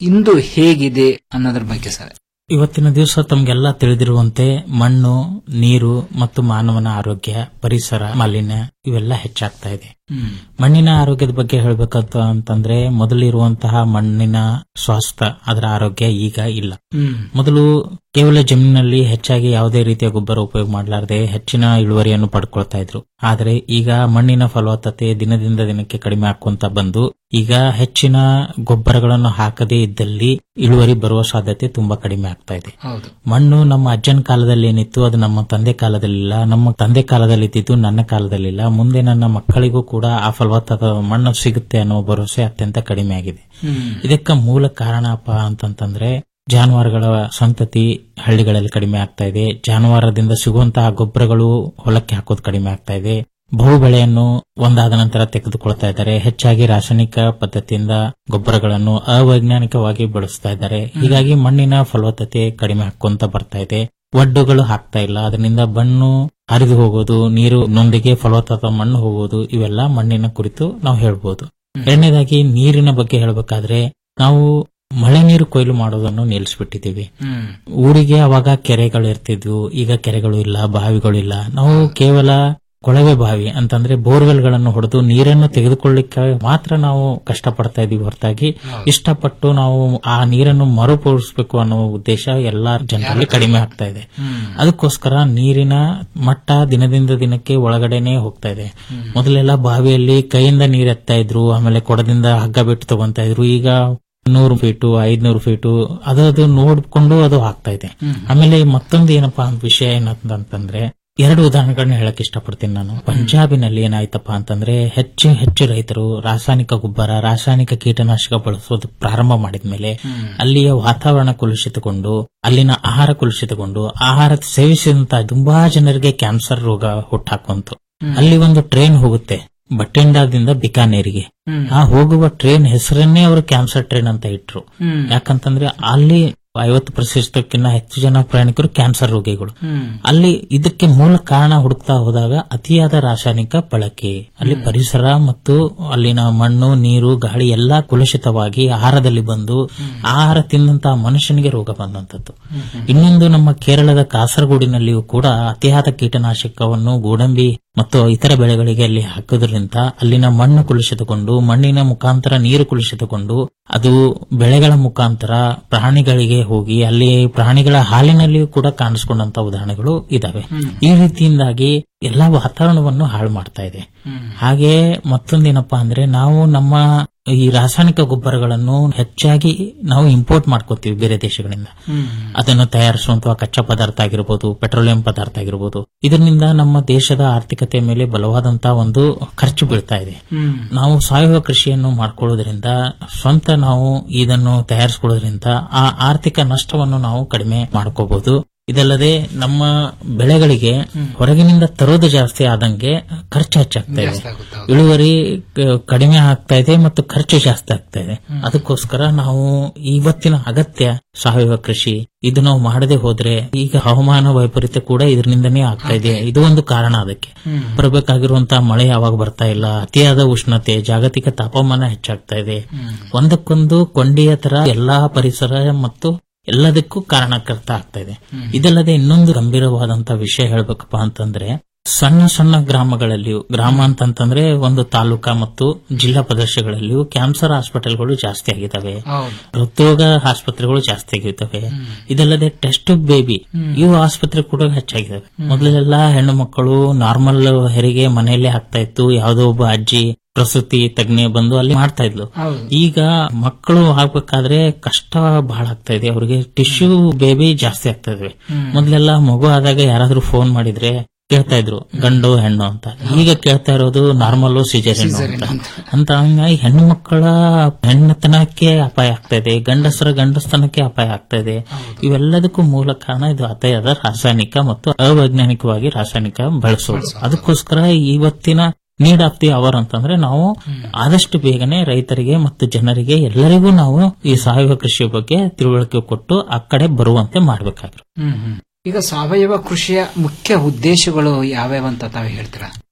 [SPEAKER 16] ಇಂದು ಹೇಗಿದೆ ಅನ್ನೋದ್ರ ಬಗ್ಗೆ ಸರ್
[SPEAKER 15] ಇವತ್ತಿನ ದಿವಸ ತಮ್ಗೆಲ್ಲ ತಿಳಿದಿರುವಂತೆ ಮಣ್ಣು ನೀರು ಮತ್ತು ಮಾನವನ ಆರೋಗ್ಯ ಪರಿಸರ ಮಾಲಿನ್ಯ ಇವೆಲ್ಲ ಹೆಚ್ಚಾಗ್ತಾ ಇದೆ ಮಣ್ಣಿನ ಆರೋಗ್ಯದ ಬಗ್ಗೆ ಹೇಳ್ಬೇಕಂತ ಅಂತಂದ್ರೆ ಮೊದಲಿರುವಂತಹ ಮಣ್ಣಿನ ಸ್ವಾಸ್ಥ್ಯ ಅದರ ಆರೋಗ್ಯ ಈಗ ಇಲ್ಲ ಮೊದಲು ಕೇವಲ ಜಮೀನಿನಲ್ಲಿ ಹೆಚ್ಚಾಗಿ ಯಾವುದೇ ರೀತಿಯ ಗೊಬ್ಬರ ಉಪಯೋಗ ಮಾಡಲಾರದೆ ಹೆಚ್ಚಿನ ಇಳುವರಿಯನ್ನು ಪಡ್ಕೊಳ್ತಾ ಇದ್ರು ಆದರೆ ಈಗ ಮಣ್ಣಿನ ಫಲವತ್ತತೆ ದಿನದಿಂದ ದಿನಕ್ಕೆ ಕಡಿಮೆ ಆಕೊಂತ ಬಂದು ಈಗ ಹೆಚ್ಚಿನ ಗೊಬ್ಬರಗಳನ್ನು ಹಾಕದೇ ಇದ್ದಲ್ಲಿ ಇಳುವರಿ ಬರುವ ಸಾಧ್ಯತೆ ತುಂಬಾ ಕಡಿಮೆ ಆಗ್ತಾ ಇದೆ
[SPEAKER 16] ಹೌದು
[SPEAKER 15] ಮಣ್ಣು ನಮ್ಮ ಅಜ್ಜನ ಕಾಲದಲ್ಲಿ ಏನಿತ್ತು ಅದು ನಮ್ಮ ತಂದೆ ಕಾಲದಲ್ಲಿಲ್ಲ ನಮ್ಮ ತಂದೆ ಕಾಲದಲ್ಲಿ ಇದ್ದಿದ್ದು ನನ್ನ ಕಾಲದಲ್ಲಿಲ್ಲ ಮುಂದೆ ನನ್ನ ಮಕ್ಕಳಿಗೂ ಕೂಡ ಆ ಫಲವತ್ತಾದ ಮಣ್ಣು ಸಿಗುತ್ತೆ ಅನ್ನೋ ಭರವಸೆ ಅತ್ಯಂತ ಕಡಿಮೆ ಆಗಿದೆ ಇದಕ್ಕೆ ಮೂಲ ಕಾರಣಪ್ಪ ಅಂತಂತಂದ್ರೆ ಜಾನುವಾರುಗಳ ಸಂತತಿ ಹಳ್ಳಿಗಳಲ್ಲಿ ಕಡಿಮೆ ಆಗ್ತಾ ಇದೆ ಜಾನುವಾರದಿಂದ ಸಿಗುವಂತಹ ಗೊಬ್ಬರಗಳು ಹೊಲಕ್ಕೆ ಹಾಕೋದು ಕಡಿಮೆ ಆಗ್ತಾ ಇದೆ ಬಹು ಬೆಳೆಯನ್ನು ಒಂದಾದ ನಂತರ ತೆಗೆದುಕೊಳ್ತಾ ಇದ್ದಾರೆ ಹೆಚ್ಚಾಗಿ ರಾಸಾಯನಿಕ ಪದ್ಧತಿಯಿಂದ ಗೊಬ್ಬರಗಳನ್ನು ಅವೈಜ್ಞಾನಿಕವಾಗಿ ಬಳಸ್ತಾ ಇದ್ದಾರೆ ಹೀಗಾಗಿ ಮಣ್ಣಿನ ಫಲವತ್ತತೆ ಕಡಿಮೆ ಹಾಕೊಂತ ಬರ್ತಾ ಇದೆ ಒಡ್ಡುಗಳು ಹಾಕ್ತಾ ಇಲ್ಲ ಅದರಿಂದ ಮಣ್ಣು ಹರಿದು ಹೋಗೋದು ನೀರು ನೊಂದಿಗೆ ಫಲವತ್ತಾದ ಮಣ್ಣು ಹೋಗೋದು ಇವೆಲ್ಲ ಮಣ್ಣಿನ ಕುರಿತು ನಾವು ಹೇಳ್ಬೋದು ಎರಡನೇದಾಗಿ ನೀರಿನ ಬಗ್ಗೆ ಹೇಳಬೇಕಾದ್ರೆ ನಾವು ಮಳೆ ನೀರು ಕೊಯ್ಲು ಮಾಡೋದನ್ನು ನಿಲ್ಲಿಸ್ಬಿಟ್ಟಿದ್ದೀವಿ ಊರಿಗೆ ಅವಾಗ ಕೆರೆಗಳು ಇರ್ತಿದ್ವು ಈಗ ಕೆರೆಗಳು ಇಲ್ಲ ಬಾವಿಗಳು ಇಲ್ಲ ನಾವು ಕೇವಲ ಕೊಳವೆ ಬಾವಿ ಅಂತಂದ್ರೆ ಬೋರ್ವೆಲ್ ಗಳನ್ನು ಹೊಡೆದು ನೀರನ್ನು ತೆಗೆದುಕೊಳ್ಳಿಕ್ಕೆ ಮಾತ್ರ ನಾವು ಕಷ್ಟಪಡ್ತಾ ಇದೀವಿ ಹೊರತಾಗಿ ಇಷ್ಟಪಟ್ಟು ನಾವು ಆ ನೀರನ್ನು ಮರುಪೂರಿಸಬೇಕು ಅನ್ನೋ ಉದ್ದೇಶ ಎಲ್ಲಾ ಜನರಲ್ಲಿ ಕಡಿಮೆ ಆಗ್ತಾ ಇದೆ ಅದಕ್ಕೋಸ್ಕರ ನೀರಿನ ಮಟ್ಟ ದಿನದಿಂದ ದಿನಕ್ಕೆ ಒಳಗಡೆನೆ ಹೋಗ್ತಾ ಇದೆ ಮೊದಲೆಲ್ಲ ಬಾವಿಯಲ್ಲಿ ಕೈಯಿಂದ ನೀರ್ ಎತ್ತಾ ಇದ್ರು ಆಮೇಲೆ ಕೊಡದಿಂದ ಹಗ್ಗ ಬಿಟ್ಟು ತಗೊಂತಾ ಇದ್ರು ಈಗ ನೂರು ಫೀಟು ಐದ್ನೂರು ಫೀಟು ಅದದು ನೋಡ್ಕೊಂಡು ಅದು ಆಗ್ತಾ ಇದೆ ಆಮೇಲೆ ಮತ್ತೊಂದು ಏನಪ್ಪಾ ವಿಷಯ ಏನಂತಂದ್ರೆ ಎರಡು ಉದಾಹರಣೆಗಳನ್ನ ಹೇಳಕ್ ಇಷ್ಟಪಡ್ತೀನಿ ನಾನು ಪಂಜಾಬಿನಲ್ಲಿ ಏನಾಯ್ತಪ್ಪ ಅಂತಂದ್ರೆ ಹೆಚ್ಚು ಹೆಚ್ಚು ರೈತರು ರಾಸಾಯನಿಕ ಗೊಬ್ಬರ ರಾಸಾಯನಿಕ ಕೀಟನಾಶಕ ಬಳಸೋದು ಪ್ರಾರಂಭ ಮಾಡಿದ್ಮೇಲೆ ಅಲ್ಲಿಯ ವಾತಾವರಣ ಕುಲುಷಿತಗೊಂಡು ಅಲ್ಲಿನ ಆಹಾರ ಕುಲುಷಿತಗೊಂಡು ಆಹಾರ ಸೇವಿಸಿದಂತ ತುಂಬಾ ಜನರಿಗೆ ಕ್ಯಾನ್ಸರ್ ರೋಗ ಹುಟ್ಟಾಕುವಂತು ಅಲ್ಲಿ ಒಂದು ಟ್ರೈನ್ ಹೋಗುತ್ತೆ ಬಟ್ಟಿಂಡಾದಿಂದ ಬಿಕಾನೇರಿಗೆ ಆ ಹೋಗುವ ಟ್ರೈನ್ ಹೆಸರನ್ನೇ ಅವರು ಕ್ಯಾನ್ಸರ್ ಟ್ರೈನ್ ಅಂತ ಇಟ್ರು ಯಾಕಂತಂದ್ರೆ ಅಲ್ಲಿ ಐವತ್ತು ಪ್ರತಿಶತಕ್ಕಿಂತ ಹೆಚ್ಚು ಜನ ಪ್ರಯಾಣಿಕರು ಕ್ಯಾನ್ಸರ್ ರೋಗಿಗಳು ಅಲ್ಲಿ ಇದಕ್ಕೆ ಮೂಲ ಕಾರಣ ಹುಡುಕ್ತಾ ಹೋದಾಗ ಅತಿಯಾದ ರಾಸಾಯನಿಕ ಬಳಕೆ ಅಲ್ಲಿ ಪರಿಸರ ಮತ್ತು ಅಲ್ಲಿನ ಮಣ್ಣು ನೀರು ಗಾಳಿ ಎಲ್ಲಾ ಕುಲುಷಿತವಾಗಿ ಆಹಾರದಲ್ಲಿ ಬಂದು ಆಹಾರ ತಿಂದಂತಹ ಮನುಷ್ಯನಿಗೆ ರೋಗ ಬಂದಂತದ್ದು ಇನ್ನೊಂದು ನಮ್ಮ ಕೇರಳದ ಕಾಸರಗೋಡಿನಲ್ಲಿಯೂ ಕೂಡ ಅತಿಯಾದ ಕೀಟನಾಶಕವನ್ನು ಗೋಡಂಬಿ ಮತ್ತು ಇತರ ಬೆಳೆಗಳಿಗೆ ಅಲ್ಲಿ ಹಾಕೋದ್ರಿಂದ ಅಲ್ಲಿನ ಮಣ್ಣು ಕುಲುಷಿತಗೊಂಡು ಮಣ್ಣಿನ ಮುಖಾಂತರ ನೀರು ಕುಲುಷಿತಗೊಂಡು ಅದು ಬೆಳೆಗಳ ಮುಖಾಂತರ ಪ್ರಾಣಿಗಳಿಗೆ ಹೋಗಿ ಅಲ್ಲಿ ಪ್ರಾಣಿಗಳ ಹಾಲಿನಲ್ಲಿಯೂ ಕೂಡ ಕಾಣಿಸ್ಕೊಂಡಂತ ಉದಾಹರಣೆಗಳು ಇದಾವೆ ಈ ರೀತಿಯಿಂದಾಗಿ ಎಲ್ಲಾ ವಾತಾವರಣವನ್ನು ಹಾಳು ಮಾಡ್ತಾ ಇದೆ ಹಾಗೆ ಮತ್ತೊಂದೇನಪ್ಪಾ ಅಂದ್ರೆ ನಾವು ನಮ್ಮ ಈ ರಾಸಾಯನಿಕ ಗೊಬ್ಬರಗಳನ್ನು ಹೆಚ್ಚಾಗಿ ನಾವು ಇಂಪೋರ್ಟ್ ಮಾಡ್ಕೋತೀವಿ ಬೇರೆ ದೇಶಗಳಿಂದ ಅದನ್ನು ತಯಾರಿಸುವಂತಹ ಕಚ್ಚಾ ಪದಾರ್ಥ ಆಗಿರ್ಬೋದು ಪೆಟ್ರೋಲಿಯಂ ಪದಾರ್ಥ ಆಗಿರ್ಬೋದು ಇದರಿಂದ ನಮ್ಮ ದೇಶದ ಆರ್ಥಿಕತೆ ಮೇಲೆ ಬಲವಾದಂತಹ ಒಂದು ಖರ್ಚು ಬೀಳ್ತಾ ಇದೆ ನಾವು ಸಾವಯವ ಕೃಷಿಯನ್ನು ಮಾಡ್ಕೊಳ್ಳೋದ್ರಿಂದ ಸ್ವಂತ ನಾವು ಇದನ್ನು ತಯಾರಿಸಿಕೊಳ್ಳೋದ್ರಿಂದ ಆ ಆರ್ಥಿಕ ನಷ್ಟವನ್ನು ನಾವು ಕಡಿಮೆ ಮಾಡ್ಕೋಬಹುದು ಇದಲ್ಲದೆ ನಮ್ಮ ಬೆಳೆಗಳಿಗೆ ಹೊರಗಿನಿಂದ ತರೋದು ಜಾಸ್ತಿ ಆದಂಗೆ ಖರ್ಚು ಹೆಚ್ಚಾಗ್ತಾ ಇದೆ ಇಳುವರಿ ಕ- ಕಡಿಮೆ ಆಗ್ತಾ ಇದೆ ಮತ್ತು ಖರ್ಚು ಜಾಸ್ತಿ ಆಗ್ತಾ ಇದೆ ಅದಕ್ಕೋಸ್ಕರ ನಾವು ಇವತ್ತಿನ ಅಗತ್ಯ ಸಾವಯವ ಕೃಷಿ ಇದು ನಾವು ಮಾಡದೆ ಹೋದ್ರೆ ಈಗ ಹವಾಮಾನ ವೈಪರೀತ್ಯ ಕೂಡ ಇದರಿಂದನೇ ಆಗ್ತಾ ಇದೆ ಇದು ಒಂದು ಕಾರಣ ಅದಕ್ಕೆ ಬರಬೇಕಾಗಿರುವಂತಹ ಮಳೆ ಯಾವಾಗ ಬರ್ತಾ ಇಲ್ಲ ಅತಿಯಾದ ಉಷ್ಣತೆ ಜಾಗತಿಕ ತಾಪಮಾನ ಹೆಚ್ಚಾಗ್ತಾ ಇದೆ ಒಂದಕ್ಕೊಂದು ಕೊಂಡಿಯ ತರ ಎಲ್ಲಾ ಪರಿಸರ ಮತ್ತು ಎಲ್ಲದಕ್ಕೂ ಕಾರಣಕರ್ತ ಆಗ್ತಾ ಇದೆ ಇದಲ್ಲದೆ ಇನ್ನೊಂದು ಗಂಭೀರವಾದಂತಹ ವಿಷಯ ಹೇಳ್ಬೇಕಪ್ಪ ಅಂತಂದ್ರೆ ಸಣ್ಣ ಸಣ್ಣ ಗ್ರಾಮಗಳಲ್ಲಿಯೂ ಗ್ರಾಮ ಅಂತಂತಂದ್ರೆ ಒಂದು ತಾಲೂಕಾ ಮತ್ತು ಜಿಲ್ಲಾ ಪ್ರದೇಶಗಳಲ್ಲಿಯೂ ಕ್ಯಾನ್ಸರ್ ಹಾಸ್ಪಿಟಲ್ಗಳು ಜಾಸ್ತಿ ಆಗಿದ್ದಾವೆ ಹೃದ್ರೋಗ ಆಸ್ಪತ್ರೆಗಳು ಜಾಸ್ತಿ ಆಗಿದ್ದಾವೆ ಇದಲ್ಲದೆ ಟೆಸ್ಟ್ ಬೇಬಿ ಇವು ಆಸ್ಪತ್ರೆ ಕೂಡ ಹೆಚ್ಚಾಗಿದ್ದಾವೆ ಮೊದಲೆಲ್ಲ ಹೆಣ್ಣು ಮಕ್ಕಳು ನಾರ್ಮಲ್ ಹೆರಿಗೆ ಮನೆಯಲ್ಲೇ ಆಗ್ತಾ ಇತ್ತು ಯಾವುದೋ ಒಬ್ಬ ಅಜ್ಜಿ ಪ್ರಸೂತಿ ತಜ್ಞೆ ಬಂದು ಅಲ್ಲಿ ಮಾಡ್ತಾ ಇದ್ಲು ಈಗ ಮಕ್ಕಳು ಆಗ್ಬೇಕಾದ್ರೆ ಕಷ್ಟ ಬಹಳ ಆಗ್ತಾ ಇದೆ ಅವರಿಗೆ ಟಿಶ್ಯೂ ಬೇಬಿ ಜಾಸ್ತಿ ಆಗ್ತಾ ಇದಾವೆ ಮೊದಲೆಲ್ಲ ಮಗು ಆದಾಗ ಯಾರಾದ್ರೂ ಫೋನ್ ಮಾಡಿದ್ರೆ ಕೇಳ್ತಾ ಇದ್ರು ಗಂಡು ಹೆಣ್ಣು ಅಂತ ಈಗ ಕೇಳ್ತಾ ಇರೋದು ನಾರ್ಮಲ್ ಸಿಜರಿನ್ ಅಂತ ಅಂತ ಹಂಗಾಗಿ ಹೆಣ್ಣು ಮಕ್ಕಳ ಹೆಣ್ಣತನಕ್ಕೆ ಅಪಾಯ ಆಗ್ತಾ ಇದೆ ಗಂಡಸರ ಗಂಡಸ್ತನಕ್ಕೆ ಅಪಾಯ ಆಗ್ತಾ ಇದೆ ಇವೆಲ್ಲದಕ್ಕೂ ಮೂಲ ಕಾರಣ ಇದು ಅತಿಯಾದ ರಾಸಾಯನಿಕ ಮತ್ತು ಅವೈಜ್ಞಾನಿಕವಾಗಿ ರಾಸಾಯನಿಕ ಬಳಸೋದು ಅದಕ್ಕೋಸ್ಕರ ಇವತ್ತಿನ ನೀಡ್ ಆಫ್ ದಿ ಅವರ್ ಅಂತಂದ್ರೆ ನಾವು ಆದಷ್ಟು ಬೇಗನೆ ರೈತರಿಗೆ ಮತ್ತು ಜನರಿಗೆ ಎಲ್ಲರಿಗೂ ನಾವು ಈ ಸಾವಯವ ಕೃಷಿಯ ಬಗ್ಗೆ ತಿಳುವಳಿಕೆ ಕೊಟ್ಟು ಆ ಕಡೆ ಬರುವಂತೆ ಮಾಡಬೇಕಾಗಿರುತ್ತೆ
[SPEAKER 16] ಈಗ ಸಾವಯವ ಕೃಷಿಯ ಮುಖ್ಯ ಉದ್ದೇಶಗಳು ಯಾವ್ಯಾವ ಅಂತ ತಾವು ಹೇಳ್ತೀರಾ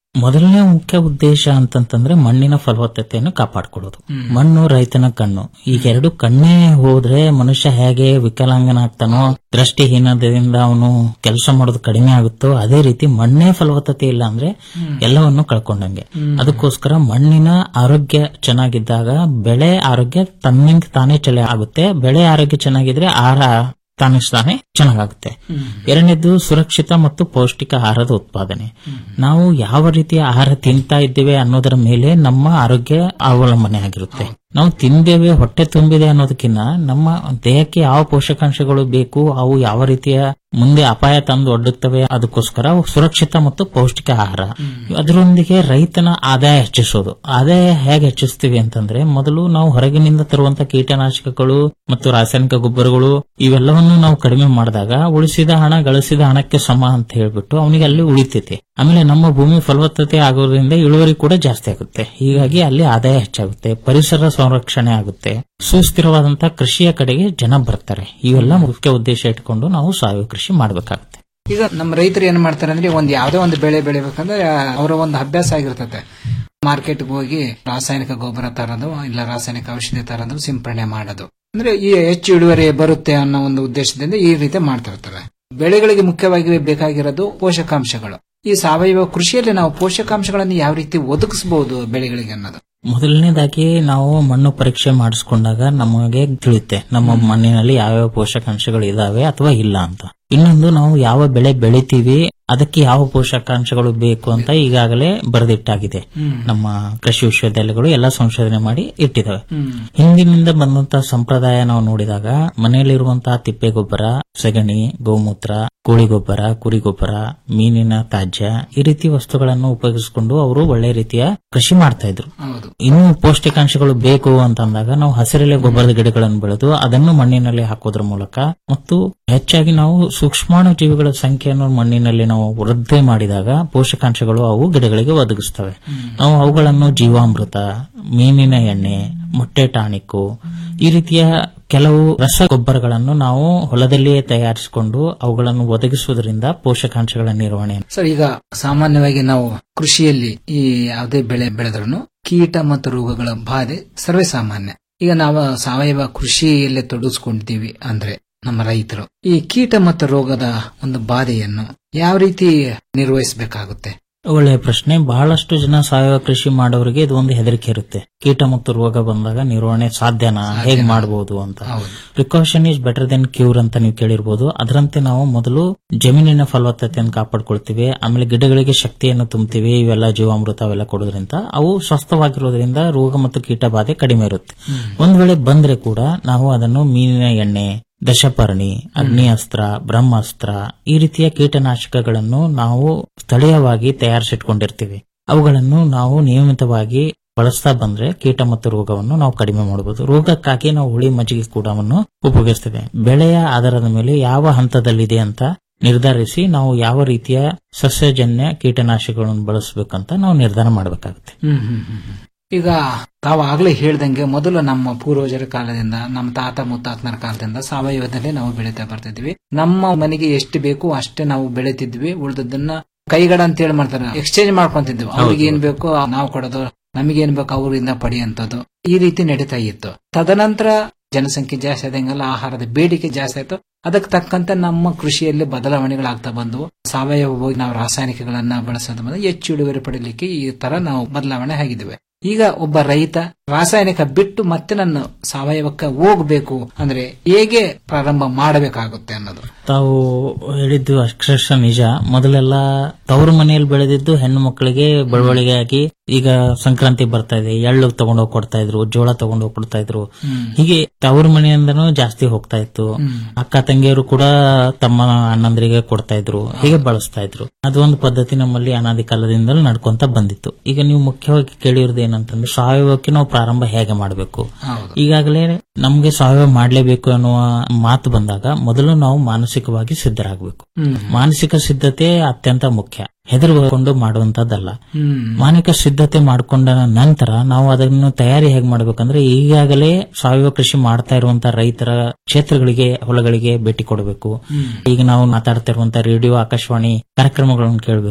[SPEAKER 15] ಮೊದಲನೇ ಮುಖ್ಯ ಉದ್ದೇಶ ಅಂತಂತಂದ್ರೆ ಮಣ್ಣಿನ ಫಲವತ್ತತೆಯನ್ನು ಕಾಪಾಡಿಕೊಳ್ಳೋದು ಮಣ್ಣು ರೈತನ ಕಣ್ಣು ಈಗ ಎರಡು ಕಣ್ಣೇ ಹೋದ್ರೆ ಮನುಷ್ಯ ಹೇಗೆ ವಿಕಲಾಂಗನಾಗ್ತಾನೋ ದೃಷ್ಟಿಹೀನದಿಂದ ಅವನು ಕೆಲಸ ಮಾಡೋದು ಕಡಿಮೆ ಆಗುತ್ತೋ ಅದೇ ರೀತಿ ಮಣ್ಣೇ ಫಲವತ್ತತೆ ಇಲ್ಲ ಅಂದ್ರೆ ಎಲ್ಲವನ್ನು ಕಳ್ಕೊಂಡಂಗೆ ಅದಕ್ಕೋಸ್ಕರ ಮಣ್ಣಿನ ಆರೋಗ್ಯ ಚೆನ್ನಾಗಿದ್ದಾಗ ಬೆಳೆ ಆರೋಗ್ಯ ತನ್ನಿಂದ ತಾನೇ ಚಲ ಆಗುತ್ತೆ ಬೆಳೆ ಆರೋಗ್ಯ ಚೆನ್ನಾಗಿದ್ರೆ ಆಹಾರ ತಾನೇ ಚೆನ್ನಾಗುತ್ತೆ ಎರಡನೇದು ಸುರಕ್ಷಿತ ಮತ್ತು ಪೌಷ್ಟಿಕ ಆಹಾರದ ಉತ್ಪಾದನೆ ನಾವು ಯಾವ ರೀತಿಯ ಆಹಾರ ತಿಂತಾ ಇದ್ದೇವೆ ಅನ್ನೋದರ ಮೇಲೆ ನಮ್ಮ ಆರೋಗ್ಯ ಅವಲಂಬನೆ ಆಗಿರುತ್ತೆ ನಾವು ತಿಂದೇವೆ ಹೊಟ್ಟೆ ತುಂಬಿದೆ ಅನ್ನೋದಕ್ಕಿಂತ ನಮ್ಮ ದೇಹಕ್ಕೆ ಯಾವ ಪೋಷಕಾಂಶಗಳು ಬೇಕು ಅವು ಯಾವ ರೀತಿಯ ಮುಂದೆ ಅಪಾಯ ತಂದು ಒಡ್ಡುತ್ತವೆ ಅದಕ್ಕೋಸ್ಕರ ಸುರಕ್ಷಿತ ಮತ್ತು ಪೌಷ್ಟಿಕ ಆಹಾರ ಅದರೊಂದಿಗೆ ರೈತನ ಆದಾಯ ಹೆಚ್ಚಿಸೋದು ಆದಾಯ ಹೇಗೆ ಹೆಚ್ಚಿಸ್ತೀವಿ ಅಂತಂದ್ರೆ ಮೊದಲು ನಾವು ಹೊರಗಿನಿಂದ ತರುವಂತ ಕೀಟನಾಶಕಗಳು ಮತ್ತು ರಾಸಾಯನಿಕ ಗೊಬ್ಬರಗಳು ಇವೆಲ್ಲವನ್ನು ನಾವು ಕಡಿಮೆ ಮಾಡಿದಾಗ ಉಳಿಸಿದ ಹಣ ಗಳಿಸಿದ ಹಣಕ್ಕೆ ಸಮ ಅಂತ ಹೇಳ್ಬಿಟ್ಟು ಅವನಿಗೆ ಅಲ್ಲಿ ಉಳಿತೈತಿ ಆಮೇಲೆ ನಮ್ಮ ಭೂಮಿ ಫಲವತ್ತತೆ ಆಗೋದ್ರಿಂದ ಇಳುವರಿ ಕೂಡ ಜಾಸ್ತಿ ಆಗುತ್ತೆ ಹೀಗಾಗಿ ಅಲ್ಲಿ ಆದಾಯ ಹೆಚ್ಚಾಗುತ್ತೆ ಪರಿಸರ ಸಂರಕ್ಷಣೆ ಆಗುತ್ತೆ ಸುಸ್ಥಿರವಾದಂತಹ ಕೃಷಿಯ ಕಡೆಗೆ ಜನ ಬರ್ತಾರೆ ಇವೆಲ್ಲ ಮುಖ್ಯ ಉದ್ದೇಶ ಇಟ್ಕೊಂಡು ನಾವು ಸಾವಯವ ಕೃಷಿ ಮಾಡಬೇಕಾಗುತ್ತೆ
[SPEAKER 16] ಈಗ ನಮ್ಮ ರೈತರು ಏನ್ ಮಾಡ್ತಾರೆ ಅಂದ್ರೆ ಒಂದ್ ಯಾವ್ದೋ ಒಂದು ಬೆಳೆ ಬೆಳಿಬೇಕಂದ್ರೆ ಅವರ ಒಂದು ಅಭ್ಯಾಸ ಆಗಿರ್ತದೆ ಮಾರ್ಕೆಟ್ಗೆ ಹೋಗಿ ರಾಸಾಯನಿಕ ಗೊಬ್ಬರ ತರೋದು ಇಲ್ಲ ರಾಸಾಯನಿಕ ಔಷಧಿ ತರೋದು ಸಿಂಪರಣೆ ಮಾಡೋದು ಅಂದ್ರೆ ಈ ಹೆಚ್ಚು ಇಳುವರಿ ಬರುತ್ತೆ ಅನ್ನೋ ಒಂದು ಉದ್ದೇಶದಿಂದ ಈ ರೀತಿ ಮಾಡ್ತಾ ಇರ್ತಾರೆ ಬೆಳೆಗಳಿಗೆ ಮುಖ್ಯವಾಗಿ ಬೇಕಾಗಿರೋದು ಪೋಷಕಾಂಶಗಳು ಈ ಸಾವಯವ ಕೃಷಿಯಲ್ಲಿ ನಾವು ಪೋಷಕಾಂಶಗಳನ್ನು ಯಾವ ರೀತಿ ಒದಗಿಸಬಹುದು ಬೆಳೆಗಳಿಗೆ ಅನ್ನೋದು
[SPEAKER 15] ಮೊದಲನೇದಾಗಿ ನಾವು ಮಣ್ಣು ಪರೀಕ್ಷೆ ಮಾಡಿಸ್ಕೊಂಡಾಗ ನಮಗೆ ತಿಳಿಯುತ್ತೆ ನಮ್ಮ ಮಣ್ಣಿನಲ್ಲಿ ಯಾವ್ಯಾವ ಪೋಷಕಾಂಶಗಳು ಇದಾವೆ ಅಥವಾ ಇಲ್ಲ ಅಂತ ಇನ್ನೊಂದು ನಾವು ಯಾವ ಬೆಳೆ ಬೆಳಿತೀವಿ ಅದಕ್ಕೆ ಯಾವ ಪೋಷಕಾಂಶಗಳು ಬೇಕು ಅಂತ ಈಗಾಗಲೇ ಬರೆದಿಟ್ಟಾಗಿದೆ ನಮ್ಮ ಕೃಷಿ ವಿಶ್ವವಿದ್ಯಾಲಯಗಳು ಎಲ್ಲ ಸಂಶೋಧನೆ ಮಾಡಿ ಇಟ್ಟಿದ್ದಾವೆ ಹಿಂದಿನಿಂದ ಬಂದಂತಹ ಸಂಪ್ರದಾಯ ನಾವು ನೋಡಿದಾಗ ಮನೆಯಲ್ಲಿರುವಂತಹ ತಿಪ್ಪೆ ಗೊಬ್ಬರ ಸಗಣಿ ಗೋಮೂತ್ರ ಕೋಳಿ ಗೊಬ್ಬರ ಕುರಿ ಗೊಬ್ಬರ ಮೀನಿನ ತ್ಯಾಜ್ಯ ಈ ರೀತಿ ವಸ್ತುಗಳನ್ನು ಉಪಯೋಗಿಸಿಕೊಂಡು ಅವರು ಒಳ್ಳೆ ರೀತಿಯ ಕೃಷಿ ಮಾಡ್ತಾ ಇದ್ರು ಇನ್ನು ಪೌಷ್ಟಿಕಾಂಶಗಳು ಬೇಕು ಅಂತಂದಾಗ ನಾವು ಹಸಿರೆಲೆ ಗೊಬ್ಬರದ ಗಿಡಗಳನ್ನು ಬೆಳೆದು ಅದನ್ನು ಮಣ್ಣಿನಲ್ಲಿ ಹಾಕೋದ್ರ ಮೂಲಕ ಮತ್ತು ಹೆಚ್ಚಾಗಿ ನಾವು ಸೂಕ್ಷ್ಮಾಣು ಜೀವಿಗಳ ಸಂಖ್ಯೆಯನ್ನು ಮಣ್ಣಿನಲ್ಲಿ ನಾವು ವೃದ್ಧಿ ಮಾಡಿದಾಗ ಪೋಷಕಾಂಶಗಳು ಅವು ಗಿಡಗಳಿಗೆ ಒದಗಿಸ್ತವೆ ನಾವು ಅವುಗಳನ್ನು ಜೀವಾಮೃತ ಮೀನಿನ ಎಣ್ಣೆ ಮೊಟ್ಟೆ ಟಾಣಿಕ್ಕು ಈ ರೀತಿಯ ಕೆಲವು ರಸಗೊಬ್ಬರಗಳನ್ನು ನಾವು ಹೊಲದಲ್ಲಿಯೇ ತಯಾರಿಸಿಕೊಂಡು ಅವುಗಳನ್ನು ಒದಗಿಸುವುದರಿಂದ ಪೋಷಕಾಂಶಗಳ ನಿರ್ವಹಣೆ
[SPEAKER 16] ಸರ್ ಈಗ ಸಾಮಾನ್ಯವಾಗಿ ನಾವು ಕೃಷಿಯಲ್ಲಿ ಈ ಯಾವುದೇ ಬೆಳೆ ಬೆಳೆದ್ರೂ ಕೀಟ ಮತ್ತು ರೋಗಗಳ ಬಾಧೆ ಸರ್ವೇ ಸಾಮಾನ್ಯ ಈಗ ನಾವು ಸಾವಯವ ಕೃಷಿಯಲ್ಲೇ ತೊಡಗಿಸ್ಕೊಂಡಿದ್ದೀವಿ ಅಂದ್ರೆ ನಮ್ಮ ರೈತರು ಈ ಕೀಟ ಮತ್ತು ರೋಗದ ಒಂದು ಬಾಧೆಯನ್ನು ಯಾವ ರೀತಿ ನಿರ್ವಹಿಸಬೇಕಾಗುತ್ತೆ
[SPEAKER 15] ಒಳ್ಳೆಯ ಪ್ರಶ್ನೆ ಬಹಳಷ್ಟು ಜನ ಸಾವಯವ ಕೃಷಿ ಮಾಡೋರಿಗೆ ಇದು ಒಂದು ಹೆದರಿಕೆ ಇರುತ್ತೆ ಕೀಟ ಮತ್ತು ರೋಗ ಬಂದಾಗ ನಿರ್ವಹಣೆ ಸಾಧ್ಯನಾ ಹೇಗೆ ಮಾಡಬಹುದು ಅಂತ precaution is better than cure ಅಂತ ನೀವು ಕೇಳಿರ್ಬೋದು ಅದರಂತೆ ನಾವು ಮೊದಲು ಜಮೀನಿನ ಫಲವತ್ತತೆಯನ್ನು ಕಾಪಾಡ್ಕೊಳ್ತೀವಿ ಆಮೇಲೆ ಗಿಡಗಳಿಗೆ ಶಕ್ತಿಯನ್ನು ತುಂಬ್ತೀವಿ ಇವೆಲ್ಲ ಜೀವಾಮೃತ ಅವೆಲ್ಲ ಕೊಡೋದ್ರಿಂದ ಅವು ಸ್ವಸ್ಥವಾಗಿರೋದ್ರಿಂದ ರೋಗ ಮತ್ತು ಕೀಟ ಬಾಧೆ ಕಡಿಮೆ ಇರುತ್ತೆ ಒಂದ್ ವೇಳೆ ಬಂದ್ರೆ ಕೂಡ ನಾವು ಅದನ್ನು ಮೀನಿನ ಎಣ್ಣೆ ದಶಪರ್ಣಿ ಅಗ್ನಿಅಸ್ತ್ರ ಬ್ರಹ್ಮಾಸ್ತ್ರ ಈ ರೀತಿಯ ಕೀಟನಾಶಕಗಳನ್ನು ನಾವು ಸ್ಥಳೀಯವಾಗಿ ತಯಾರಿಸಿಟ್ಕೊಂಡಿರ್ತೀವಿ ಅವುಗಳನ್ನು ನಾವು ನಿಯಮಿತವಾಗಿ ಬಳಸ್ತಾ ಬಂದ್ರೆ ಕೀಟ ಮತ್ತು ರೋಗವನ್ನು ನಾವು ಕಡಿಮೆ ಮಾಡಬಹುದು ರೋಗಕ್ಕಾಗಿ ನಾವು ಹುಳಿ ಮಜ್ಜಿಗೆ ಕೂಡವನ್ನು ಉಪಯೋಗಿಸ್ತೇವೆ ಬೆಳೆಯ ಆಧಾರದ ಮೇಲೆ ಯಾವ ಹಂತದಲ್ಲಿದೆ ಅಂತ ನಿರ್ಧರಿಸಿ ನಾವು ಯಾವ ರೀತಿಯ ಸಸ್ಯಜನ್ಯ ಕೀಟನಾಶಕಗಳನ್ನು ಬಳಸಬೇಕಂತ ನಾವು ನಿರ್ಧಾರ ಮಾಡಬೇಕಾಗುತ್ತೆ
[SPEAKER 16] ಹ್ಮ್ ಹ್ಮ್ ಹ್ಮ್ ಹ್ಮ್. ಈಗ ತಾವು ಆಗ್ಲೇ ಹೇಳ್ದಂಗೆ ಮೊದಲು ನಮ್ಮ ಪೂರ್ವಜರ ಕಾಲದಿಂದ ನಮ್ಮ ತಾತ ಮುತ್ತಾತನ ಕಾಲದಿಂದ ಸಾವಯವದಲ್ಲಿ ನಾವು ಬೆಳೀತಾ ಬರ್ತಿದ್ವಿ ನಮ್ಮ ಮನೆಗೆ ಎಷ್ಟು ಬೇಕು ಅಷ್ಟೇ ನಾವು ಬೆಳಿತಿದ್ವಿ ಉಳಿದದನ್ನ ಕೈಗಡ ಅಂತ ಹೇಳಿ ಮಾಡ್ತಾರೆ ಎಕ್ಸ್ಚೇಂಜ್ ಮಾಡ್ಕೊಂತಿದ್ವಿ ಅವ್ರಿಗೆ ಏನ್ ಬೇಕೋ ನಾವು ಕೊಡೋದು ನಮಗೇನ್ ಬೇಕು ಅವರಿಂದ ಪಡೆಯುವಂತದ್ದು ಈ ರೀತಿ ನಡೀತಾ ಇತ್ತು ತದನಂತರ ಜನಸಂಖ್ಯೆ ಜಾಸ್ತಿ ಆದಂಗೆಲ್ಲ ಆಹಾರದ ಬೇಡಿಕೆ ಜಾಸ್ತಿ ಆಯ್ತು ಅದಕ್ಕೆ ತಕ್ಕಂತೆ ನಮ್ಮ ಕೃಷಿಯಲ್ಲಿ ಬದಲಾವಣೆಗಳಾಗ್ತಾ ಬಂದವು ಸಾವಯವ ಹೋಗಿ ನಾವು ರಾಸಾಯನಿಕಗಳನ್ನ ಬಳಸೋದು ಬಂದು ಹೆಚ್ಚು ಇಳುವರಿ ಪಡೀಲಿಕ್ಕೆ ಈ ತರ ನಾವು ಬದಲಾವಣೆ ಆಗಿದ್ದೇವೆ ಈಗ ಒಬ್ಬ ರೈತ ರಾಸಾಯನಿಕ ಬಿಟ್ಟು ಮತ್ತೆ ನಾನು ಸಾವಯವಕ್ಕೆ ಹೋಗ್ಬೇಕು ಅಂದ್ರೆ ಹೇಗೆ ಪ್ರಾರಂಭ ಮಾಡಬೇಕಾಗುತ್ತೆ ಅನ್ನೋದು
[SPEAKER 15] ತಾವು ಹೇಳಿದ್ದು ಅಕ್ಷರಶಃ ನಿಜ ಮೊದಲೆಲ್ಲ ತವರು ಮನೆಯಲ್ಲಿ ಬೆಳೆದಿದ್ದು ಹೆಣ್ಣು ಮಕ್ಕಳಿಗೆ ಬೆಳವಣಿಗೆ ಆಗಿ ಈಗ ಸಂಕ್ರಾಂತಿ ಬರ್ತಾ ಇದೆ ಎಳ್ಳು ತಗೊಂಡೋಗಿ ಕೊಡ್ತಾ ಇದ್ರು ಜೋಳ ತಗೊಂಡೋಗಿ ಕೊಡ್ತಾ ಇದ್ರು ಹೀಗೆ ತವರು ಮನೆಯಿಂದನೂ ಜಾಸ್ತಿ ಹೋಗ್ತಾ ಇತ್ತು ಅಕ್ಕ ತಂಗಿಯರು ಕೂಡ ತಮ್ಮ ಅಣ್ಣಂದ್ರಿಗೆ ಕೊಡ್ತಾ ಇದ್ರು ಹೀಗೆ ಬಳಸ್ತಾ ಇದ್ರು ಅದೊಂದು ಪದ್ಧತಿ ನಮ್ಮಲ್ಲಿ ಅನಾದಿ ಕಾಲದಿಂದಲೂ ನಡ್ಕೊಂತ ಬಂದಿತ್ತು ಈಗ ನೀವು ಮುಖ್ಯವಾಗಿ ಕೇಳಿರೋದು ಏನಂತಂದ್ರೆ ಸಾವಯವಕ್ಕೆ ನಾವು ಪ್ರಾರಂಭ ಹೇಗೆ ಮಾಡಬೇಕು ಈಗಾಗಲೇ ನಮ್ಗೆ ಸಾವಯವ ಮಾಡಲೇಬೇಕು ಅನ್ನುವ ಮಾತು ಬಂದಾಗ ಮೊದಲು ನಾವು ಮಾನಸಿಕವಾಗಿ ಸಿದ್ಧರಾಗಬೇಕು ಮಾನಸಿಕ ಸಿದ್ಧತೆ ಅತ್ಯಂತ ಮುಖ್ಯ ಹೆದರ್ಕೊಂಡು ಮಾಡುವಂತದ್ದಲ್ಲ ಮಾನಸಿಕ ಸಿದ್ಧತೆ ಮಾಡಿಕೊಂಡ ನಂತರ ನಾವು ಅದನ್ನು ತಯಾರಿ ಹೇಗೆ ಮಾಡಬೇಕಂದ್ರೆ ಈಗಾಗಲೇ ಸಾವಯವ ಕೃಷಿ ಮಾಡ್ತಾ ಇರುವಂತಹ ರೈತರ ಕ್ಷೇತ್ರಗಳಿಗೆ ಹೊಲಗಳಿಗೆ ಭೇಟಿ ಕೊಡಬೇಕು ಈಗ ನಾವು ಮಾತಾಡ್ತಾ ಇರುವಂತಹ ರೇಡಿಯೋ ಆಕಾಶವಾಣಿ ಕಾರ್ಯಕ್ರಮಗಳನ್ನು ಕೇಳಬೇಕು